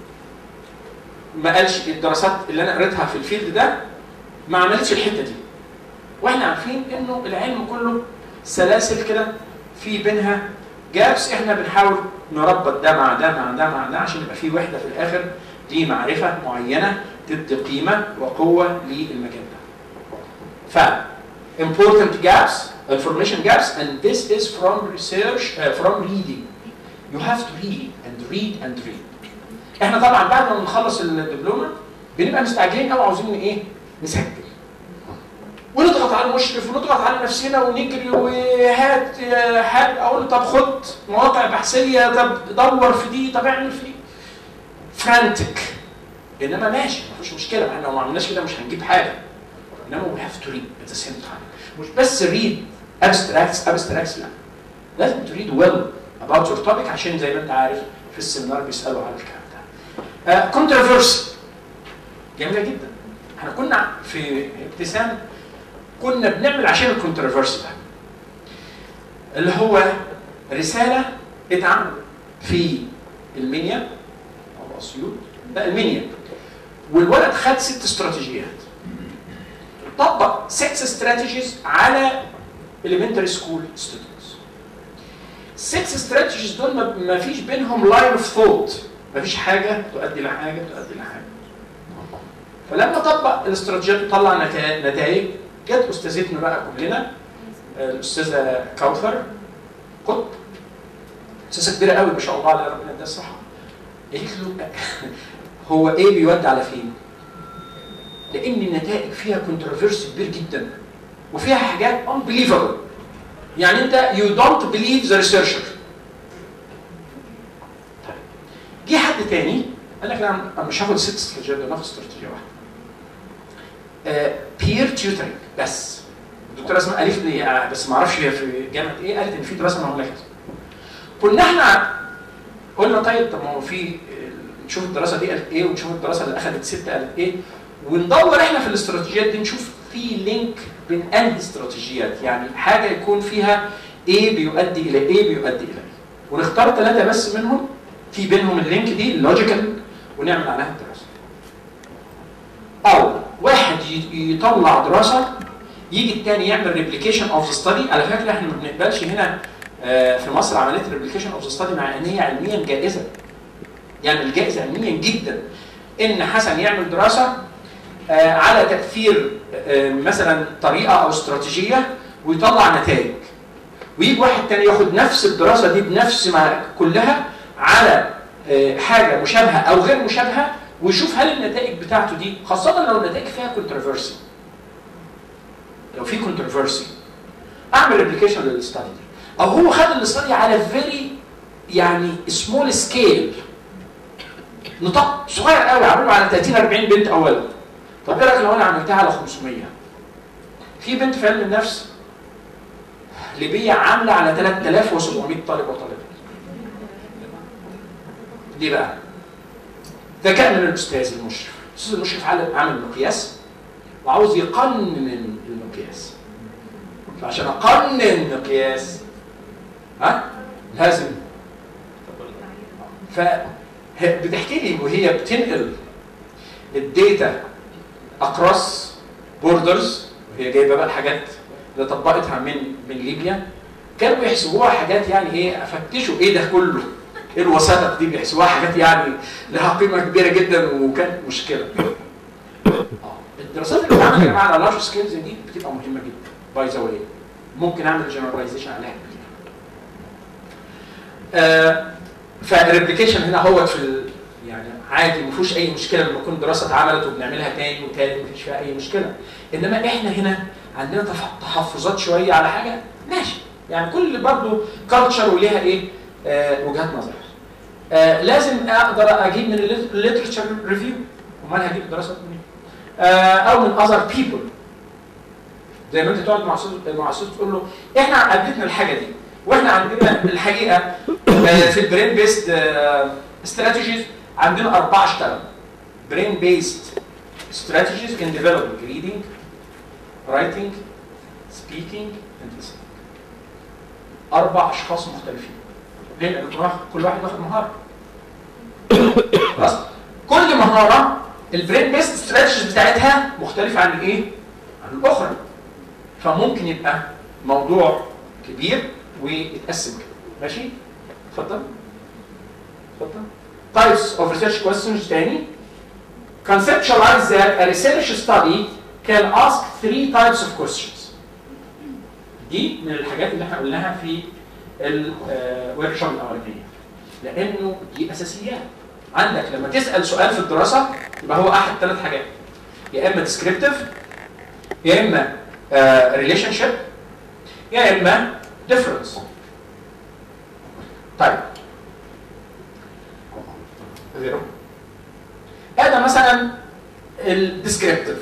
[SPEAKER 2] ما قالش الدراسات اللي انا قريتها في الفيلد ده ما عملتش الحته دي واحنا عارفين انه العلم كله سلاسل كده في بينها جابس احنا بنحاول نربط ده مع ده مع ده مع ده عشان يبقى في وحده في الاخر دي معرفه معينه تدي قيمه وقوه للمجال ده. ف important gaps, information gaps, and this is from research, uh, from reading. You have to read and read and read. احنا طبعا بعد ما بنخلص الدبلومه بنبقى مستعجلين قوي عاوزين ايه؟ نسجل. ونضغط على المشرف ونضغط على نفسنا ونجري وهات يا حاج اقول طب خد مواقع بحثيه طب دور في دي طب اعمل في دي. فرانتك انما ماشي مفيش مشكله احنا لو ما عملناش كده مش هنجيب حاجه. انما we have to read at the same time. مش بس read abstracts abstracts لا. لازم to read well about your topic عشان زي ما انت عارف في السيمينار بيسالوا على الكلام ده. كونتروفيرسي جميله جدا. احنا كنا في ابتسام كنا بنعمل عشان الكونتروفيرسي ده. اللي هو رساله اتعمل في المنيا او اسيوط لا المنيا والولد خد ست استراتيجيات طبق 6 استراتيجيز على elementary school students 6 استراتيجيز دول ما- ما فيش بينهم لاين اوف ثوت ما فيش حاجه تؤدي لحاجه تؤدي لحاجه فلما طبق الاستراتيجيات وطلع نتا- نتائج جت استاذتنا بقى كلنا آه، الاستاذه كوثر قطب استاذه كبيره قوي ما شاء الله عليها ربنا يديها الصحه قالت له هو ايه بيودي على فين؟ لان النتائج فيها كونتروفيرسي كبير جدا وفيها حاجات unbelievable يعني انت you don't believe the researcher طيب. جه حد تاني قال لك لا انا مش هاخد ست استراتيجيات انا هاخد استراتيجيه واحده بير تيوترنج بس الدكتوره اسمها قالت لي آه، بس ما اعرفش هي في جامعه ايه قالت ان في دراسه معموله كده كنا احنا قلنا طيب طب ما هو في آه، نشوف الدراسه دي قالت ايه ونشوف الدراسه اللي اخذت سته قالت ايه وندور احنا في الاستراتيجيات دي نشوف في لينك بين انهي استراتيجيات يعني حاجه يكون فيها ايه بيؤدي الى ايه بيؤدي الى ايه ونختار ثلاثه بس منهم في بينهم اللينك دي اللوجيكال ونعمل عليها الدراسه او واحد ي- يطلع دراسه يجي الثاني يعمل ريبليكيشن اوف ذا ستادي على فكره احنا ما بنقبلش هنا آه، في مصر عمليه الريبليكيشن اوف ذا ستادي مع ان هي علميا جائزه يعني الجائزه علميا جدا ان حسن يعمل دراسه آه، على تاثير آه، مثلا طريقه او استراتيجيه ويطلع نتائج ويجي واحد تاني ياخد نفس الدراسه دي بنفس ما كلها على آه، حاجه مشابهه او غير مشابهه ويشوف هل النتائج بتاعته دي خاصه لو النتائج فيها كونتروفيرسي لو في كونتروفيرسي اعمل ريبليكيشن للستادي دي او هو خد الاستادي على فيري يعني سمول سكيل نطاق صغير قوي عمله على 30 40 بنت اولا طب ايه رايك لو انا عملتها على 500 في بنت في علم النفس ليبيه عامله على 3700 طالب وطالبه ليه بقى؟ ذكاء من الاستاذ المشرف الاستاذ المشرف عامل عامل مقياس وعاوز يقنن المقياس فعشان اقنن مقياس ها لازم ف بتحكي لي وهي بتنقل الداتا اكروس بوردرز وهي جايبه بقى الحاجات اللي طبقتها من من ليبيا كانوا بيحسبوها حاجات يعني ايه فتشوا ايه ده كله ايه الوساطه دي بيحسبوها حاجات يعني لها قيمه كبيره جدا وكانت مشكله اه الدراسات اللي بتتعمل يا جماعه على لارج سكيلز دي بتبقى مهمه جدا باي ذا واي ممكن اعمل جنراليزيشن عليها كتير آه فالريبليكيشن هنا هو في ال... يعني عادي ما فيهوش اي مشكله لما تكون دراسه اتعملت وبنعملها تاني وتالت مفيش فيها اي مشكله انما احنا هنا عندنا تف- تحفظات شويه على حاجه ماشي يعني كل برضه كالتشر وليها ايه آه وجهات نظر آه لازم اقدر اجيب من الليترشر ريفيو امال هجيب دراسات منين آه او من اذر بيبل زي ما انت تقعد مع استاذ مع استاذ تقول له احنا قابلتنا الحاجه دي واحنا عندنا الحقيقه آه، في البرين بيست استراتيجيز عندنا اربعه اشتغلوا برين بيست strategies in developing reading writing speaking and listening اربع اشخاص مختلفين ليه؟ لان كل واحد كل واحد واخد مهاره خلاص كل مهاره البرين بيست استراتيجيز بتاعتها مختلفه عن الايه؟ عن الاخرى فممكن يبقى موضوع كبير ويتقسم كده ماشي؟ اتفضل اتفضل types of research questions تاني conceptualize that a research study can ask three types of questions دي من الحاجات اللي احنا قلناها في الورك شوب الاولانيه لانه دي اساسيات عندك لما تسال سؤال في الدراسه يبقى هو احد ثلاث حاجات يا اما descriptive يا اما ريليشن شيب يا اما difference طيب غيره هذا مثلا الديسكريبتيف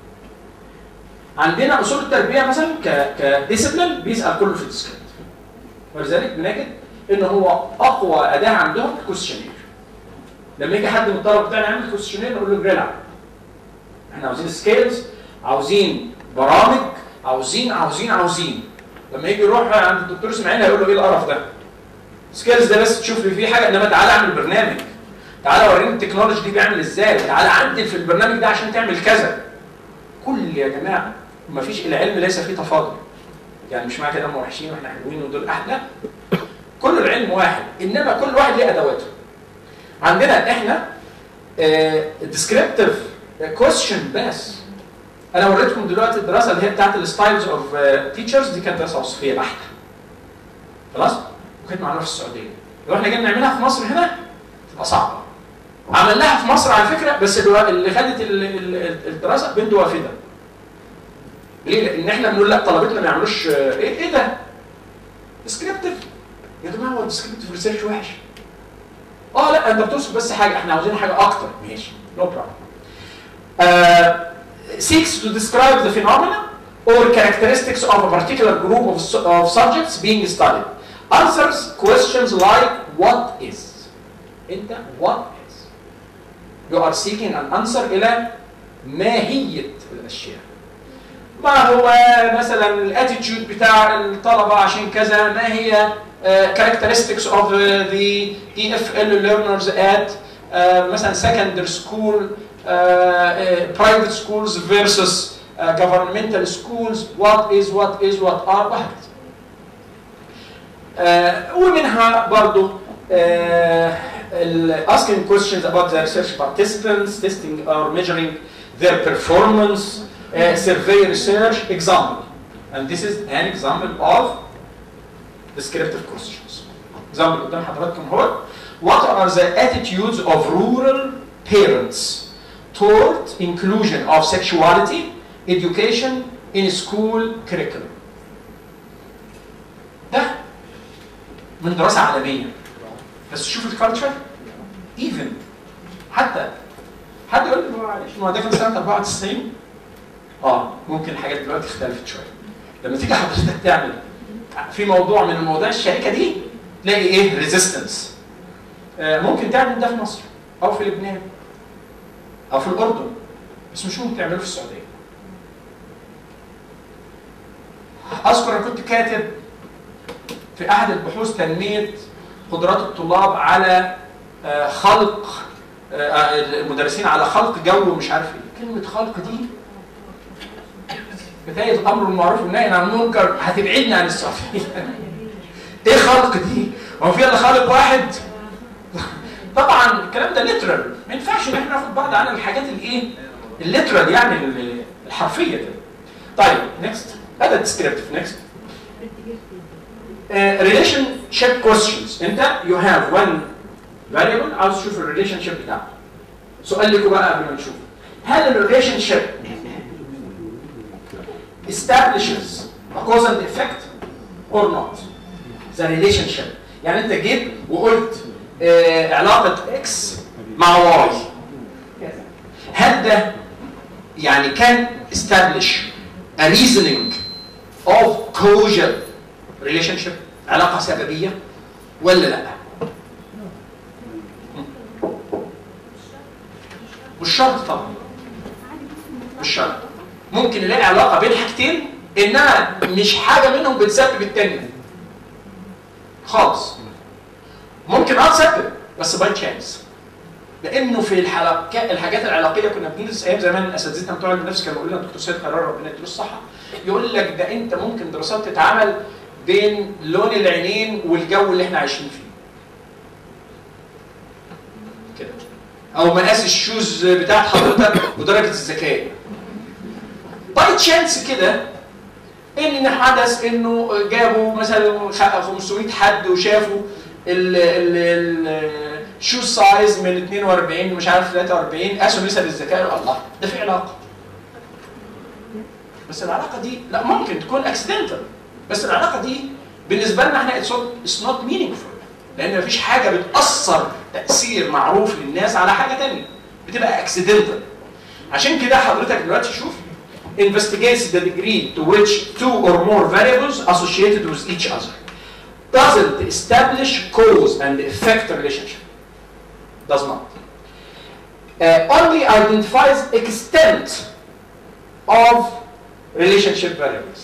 [SPEAKER 2] عندنا اصول التربيه مثلا ك كديسيبلين بيسال كله في الديسكريبتيف ولذلك بنجد ان هو اقوى اداه عندهم الكويستشنير لما يجي حد من الطلبه بتاعنا يعمل كويستشنير نقول له جريل احنا عاوزين سكيلز عاوزين برامج عاوزين عاوزين عاوزين لما يجي يروح عند الدكتور اسماعيل هيقول له ايه القرف ده سكيلز ده بس تشوف لي فيه حاجه انما تعالى اعمل برنامج تعالى وريني التكنولوجي دي بيعمل ازاي تعالى عدل في البرنامج ده عشان تعمل كذا كل يا جماعه ما فيش العلم ليس فيه تفاضل يعني مش معنى كده هم وحشين واحنا حلوين ودول احلى كل العلم واحد انما كل واحد ليه ادواته عندنا احنا ديسكريبتيف كويستشن بس انا وريتكم دلوقتي الدراسه اللي هي بتاعت الستايلز اوف تيتشرز دي كانت دراسه وصفيه بحته خلاص وكانت معموله في السعوديه لو احنا جينا نعملها في مصر هنا تبقى صعبه عملناها في مصر على فكره بس اللي اللي خدت ال- ال- الدراسه بنت وافده ليه؟ لان احنا بنقول لا طلبتنا ما يعملوش آه، ايه ايه ده؟ ديسكريبتيف يا جماعه هو الديسكريبتيف ريسيرش وحش اه لا انت بتوصف بس حاجه احنا عاوزين حاجه اكتر ماشي نو بروبلم seeks to describe the phenomena or characteristics of a particular group of, su- of subjects being studied. Answers questions like what is. انت what is. You are seeking an answer الى ماهية الاشياء. ما هو مثلا الاتيتيود بتاع الطلبة عشان كذا ما هي uh, characteristics of uh, the EFL learners at uh, مثلا secondary school uh, uh, private schools versus uh, governmental schools what is what is what are وهكذا uh, ومنها برضو uh, ال- asking questions about the research participants testing or measuring their performance, uh, survey research, example. And this is an example of descriptive questions. Example قدام حضراتكم هو What are the attitudes of rural parents toward inclusion of sexuality, education in school curriculum? ده من دراسة عالمية بس شوف الكالتشر even حتى حد يقول لي معلش ما ده كان سنة 94 اه ممكن الحاجات دلوقتي اختلفت شوية لما تيجي حضرتك تعمل في موضوع من مواضيع الشركة دي تلاقي ايه ريزيستنس آه ممكن تعمل ده في مصر او في لبنان او في الاردن بس مش ممكن تعمله في السعوديه اذكر انا كنت كاتب في احد البحوث تنميه قدرات الطلاب على آه، خلق آه، آه، المدرسين على خلق جو مش عارف ايه كلمه خلق دي بدايه الامر بالمعروف والنهي عن المنكر هتبعدنا عن السعوديه ايه خلق دي؟ هو في الا خالق واحد؟ طبعا الكلام ده ليترال ما ينفعش ان احنا ناخد بعض عن الحاجات الايه؟ الليترال يعني ال- الحرفيه كده. طيب نكست هذا ديسكريبتيف نكست ريليشن شيب كويستشنز انت يو هاف وان فاريبل عاوز تشوف الريليشن شيب بتاعه. سؤال لكم بقى قبل ما نشوف هل الريليشن شيب establishes a cause and effect or not the relationship يعني انت جيت وقلت آه علاقة اكس مع واي هل ده يعني كان establish a reasoning of causal relationship علاقة سببية ولا لا مش شرط طبعا مش شرط ممكن نلاقي علاقة بين حاجتين انها مش حاجة منهم بتسبب التانية خالص ممكن اه تسبب بس باي تشانس لانه في الحلقات الحاجات العلاقيه كنا بندرس ايام زمان اساتذتنا بتوع النفس كانوا يقولوا لنا دكتور سيد قرار ربنا يديله الصحه يقول لك ده انت ممكن دراسات تتعمل بين لون العينين والجو اللي احنا عايشين فيه كده او مقاس الشوز بتاعت حضرتك ودرجه الذكاء باي تشانس كده ان حدث انه جابوا مثلا 500 حد وشافوا الشو سايز من 42 مش عارف 43 قاسوا نسب الذكاء الله ده في علاقه بس العلاقه دي لا ممكن تكون اكسيدنتال بس العلاقه دي بالنسبه لنا احنا اتس نوت مينينجفول لان مفيش حاجه بتاثر تاثير معروف للناس على حاجه ثانيه بتبقى اكسيدنتال عشان كده حضرتك دلوقتي شوف investigates the degree to which two or more variables associated with each other doesn't establish cause and effect relationship. Does not. Uh, only identifies extent of relationship variables.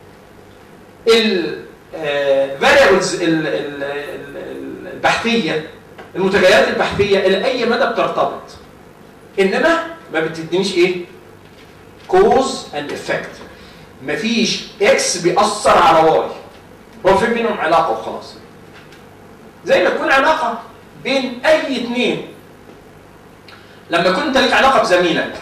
[SPEAKER 2] ال uh, variables ال ال ال البحثية المتغيرات البحثية إلى أي مدى بترتبط إنما ما بتدينيش إيه؟ cause and effect مفيش اكس بيأثر على واي هو في بينهم علاقة وخلاص زي ما تكون علاقة بين أي اتنين لما يكون أنت ليك علاقة بزميلك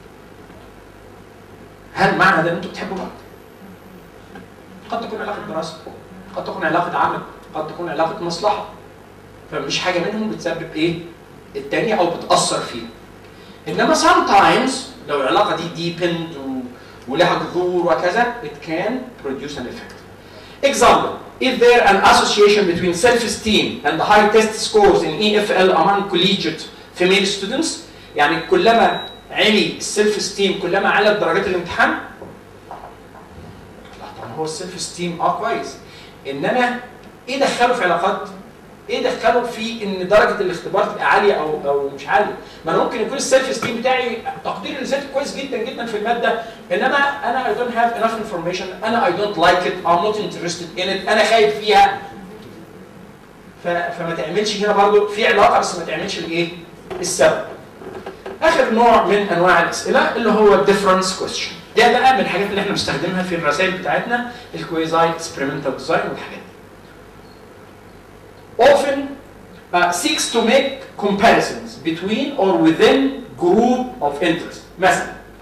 [SPEAKER 2] هل معنى ده إن أنتوا بتحبوا بعض؟ قد تكون علاقة دراسة قد تكون علاقة عمل قد تكون علاقة مصلحة فمش حاجة منهم بتسبب إيه؟ التانية أو بتأثر فيه إنما sometimes لو العلاقة دي deepened و... ولها جذور وكذا it can produce an effect. Example, is there an association between self-esteem and the high test scores in EFL among collegiate female students? يعني كلما علي السيلف esteem كلما علت درجات الامتحان؟ لا طبعا هو السيلف esteem اه كويس انما ايه دخله في علاقات ايه دخله في ان درجه الاختبار تبقى عاليه او او مش عاليه ما انا ممكن يكون السيلف ستيم بتاعي تقديري لذاتي كويس جدا جدا في الماده انما انا I don't have enough information انا I don't like it I'm not interested in it انا خايف فيها ف... فما تعملش هنا برضو في علاقه بس ما تعملش الايه السبب اخر نوع من انواع الاسئله اللي هو الديفرنس كويستشن ده بقى من الحاجات اللي احنا بنستخدمها في الرسائل بتاعتنا الكويزاي اكسبيرمنتال ديزاين والحاجات دي often uh, seeks to make comparisons between or within group of interest. مثلا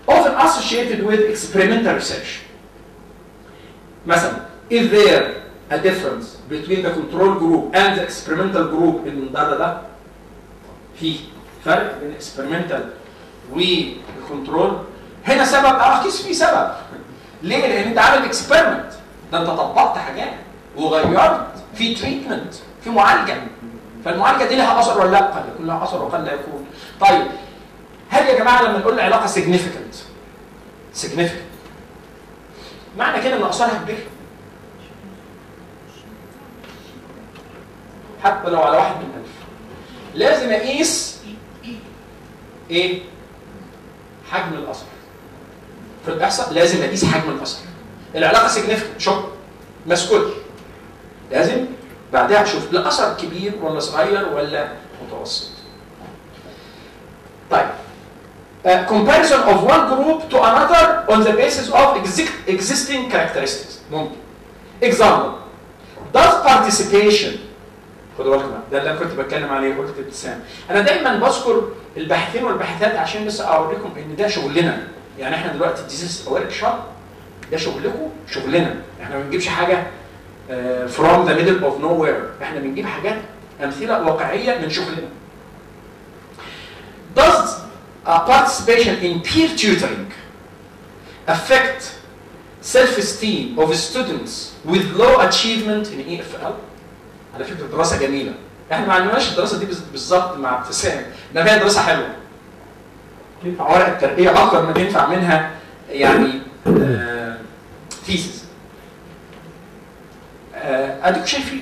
[SPEAKER 2] often associated with experimental research. مثلا is there a difference between the control group and the experimental group in ده ده ده في فرق بين experimental والكنترول هنا سبب اه اكيد في سبب ليه؟ لان انت عامل اكسبيرمنت ده انت طبقت حاجات وغيرت في تريتمنت في معالجه فالمعالجه دي لها اثر ولا لا؟ قد يكون لها اثر وقد لا يكون. طيب هل يا جماعه لما نقول العلاقه significant significant معنى كده ان اثرها كبير حتى لو على واحد من ألف لازم اقيس ايه؟ حجم الاثر في الاحصاء لازم اقيس حجم الاثر العلاقه significant شوف ما اسكتش لازم بعدها اشوف الاثر كبير ولا صغير ولا متوسط طيب Uh, comparison of one group to another on the basis of exi- existing characteristics ممكن example does participation خدوا بالكم بقى، ده اللي انا كنت بتكلم عليه قلت ابتسام انا دايما بذكر الباحثين والباحثات عشان بس اوريكم ان ده شغلنا يعني احنا دلوقتي ديزيز ورك شوب ده شغلكم شغلنا احنا ما بنجيبش حاجه uh, from the middle of nowhere احنا بنجيب حاجات امثله واقعيه من شغلنا does uh, participation in peer tutoring affect self-esteem of students with low achievement in EFL على فكره دراسه جميله احنا ما عندناش الدراسه دي بز- بالظبط مع ابتسام انما هي دراسه حلوه تنفع ورقه ترقيه اكتر ما تنفع منها يعني ثيسز اديكم شايفين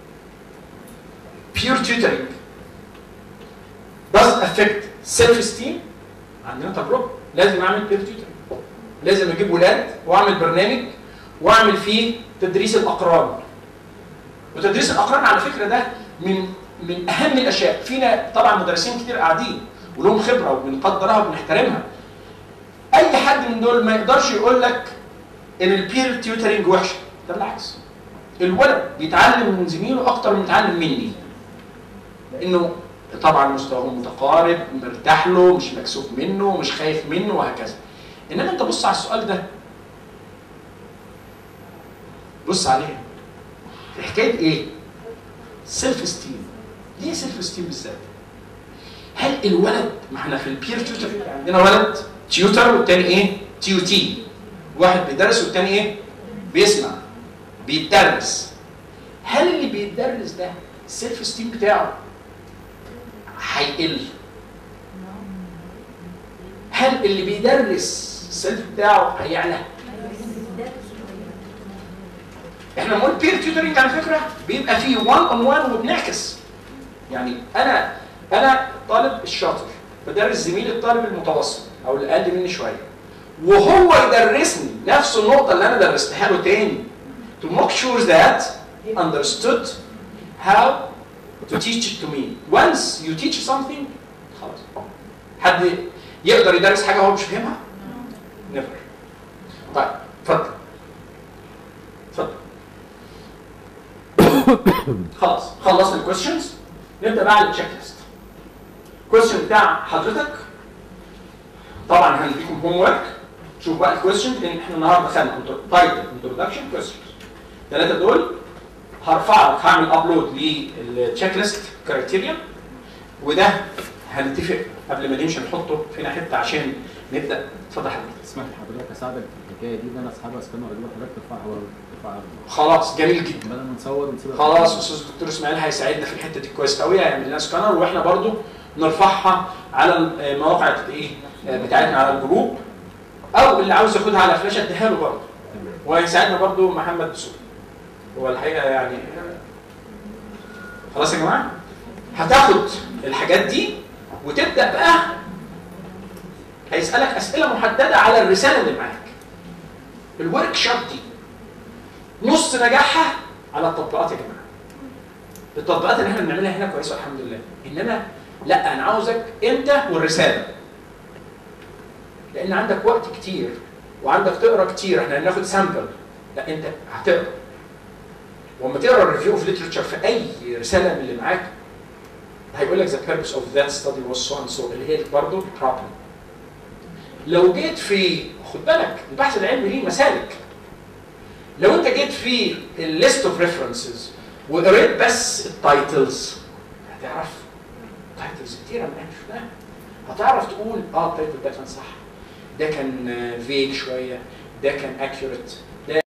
[SPEAKER 2] pure tutoring doesn't affect self esteem عندنا تجربه لازم اعمل peer tutoring لازم اجيب ولاد واعمل برنامج واعمل فيه تدريس الاقران وتدريس الاقران على فكره ده من من اهم الاشياء فينا طبعا مدرسين كتير قاعدين ولهم خبره وبنقدرها وبنحترمها اي حد من دول ما يقدرش يقول لك ان البير تيوترنج وحشه ده بالعكس الولد بيتعلم من زميله اكتر من يتعلم مني لانه طبعا مستواه متقارب مرتاح له مش مكسوف منه مش خايف منه وهكذا انما انت بص على السؤال ده بص عليه في حكايه ايه سيلف استيم ليه سيلف استيم بالذات هل الولد ما احنا في البير تيوتر عندنا ولد تيوتر والتاني ايه تيو تي واحد بيدرس والتاني ايه بيسمع بيتدرس هل اللي بيتدرس ده السيلف استيم بتاعه هيقل هل اللي بيدرس السيلف بتاعه هيعلى احنا بنقول بير تيوترنج على فكره بيبقى فيه 1 اون 1 وبنعكس يعني انا انا الطالب الشاطر بدرس زميلي الطالب المتوسط او اللي اقل مني شويه وهو يدرسني نفس النقطه اللي انا درستها له تاني to make sure that he understood how to teach it to me once you teach something خلاص حد يقدر يدرس حاجه هو مش فاهمها never طيب اتفضل اتفضل خلاص خلصنا الكويشنز نبدا بقى على التشيك ليست الكويشن بتاع حضرتك طبعا هنديكم هوم ورك شوف بقى الكويشن لان احنا النهارده خدنا تايتل انتروداكشن كويشنز الثلاثه دول هرفع لك هعمل ابلود للتشيك ليست كرايتيريا وده هنتفق قبل ما نمشي نحطه فينا حته عشان نبدا اتفضل حضرتك
[SPEAKER 13] اسمح لي حضرتك اساعدك في الحكايه دي ان انا اسحبها اسكان واجيبها حضرتك ترفعها ورا ترفعها
[SPEAKER 2] خلاص جميل جدا
[SPEAKER 13] بدل ما نصور ونسيبها
[SPEAKER 2] خلاص استاذ الدكتور اسماعيل هيساعدنا في الحته دي كويس قوي هيعمل لنا سكانر واحنا برضو نرفعها على المواقع ايه بتاعتنا على الجروب او اللي عاوز ياخدها على فلاش اديها له برضه وهيساعدنا برضو محمد دسوقي هو الحقيقه يعني خلاص يا جماعه هتاخد الحاجات دي وتبدا بقى هيسالك اسئله محدده على الرساله اللي معاك الورك شوب دي نص نجاحها على التطبيقات يا جماعه التطبيقات اللي احنا بنعملها هنا كويسه الحمد لله انما لا انا عاوزك انت والرساله لان عندك وقت كتير وعندك تقرا كتير احنا هناخد سامبل لا انت هتقرا وما تقرا الريفيو اوف ليترشر في اي رساله من اللي معاك هيقول لك the purpose of that study was so and so اللي هي برضه problem لو جيت في خد بالك البحث العلمي ليه مسالك لو انت جيت في الليست اوف ريفرنسز وقريت بس التايتلز هتعرف تايتلز كتيره من احنا شفناها هتعرف تقول اه التايتل ده كان صح ده كان فيج شويه ده كان اكيوريت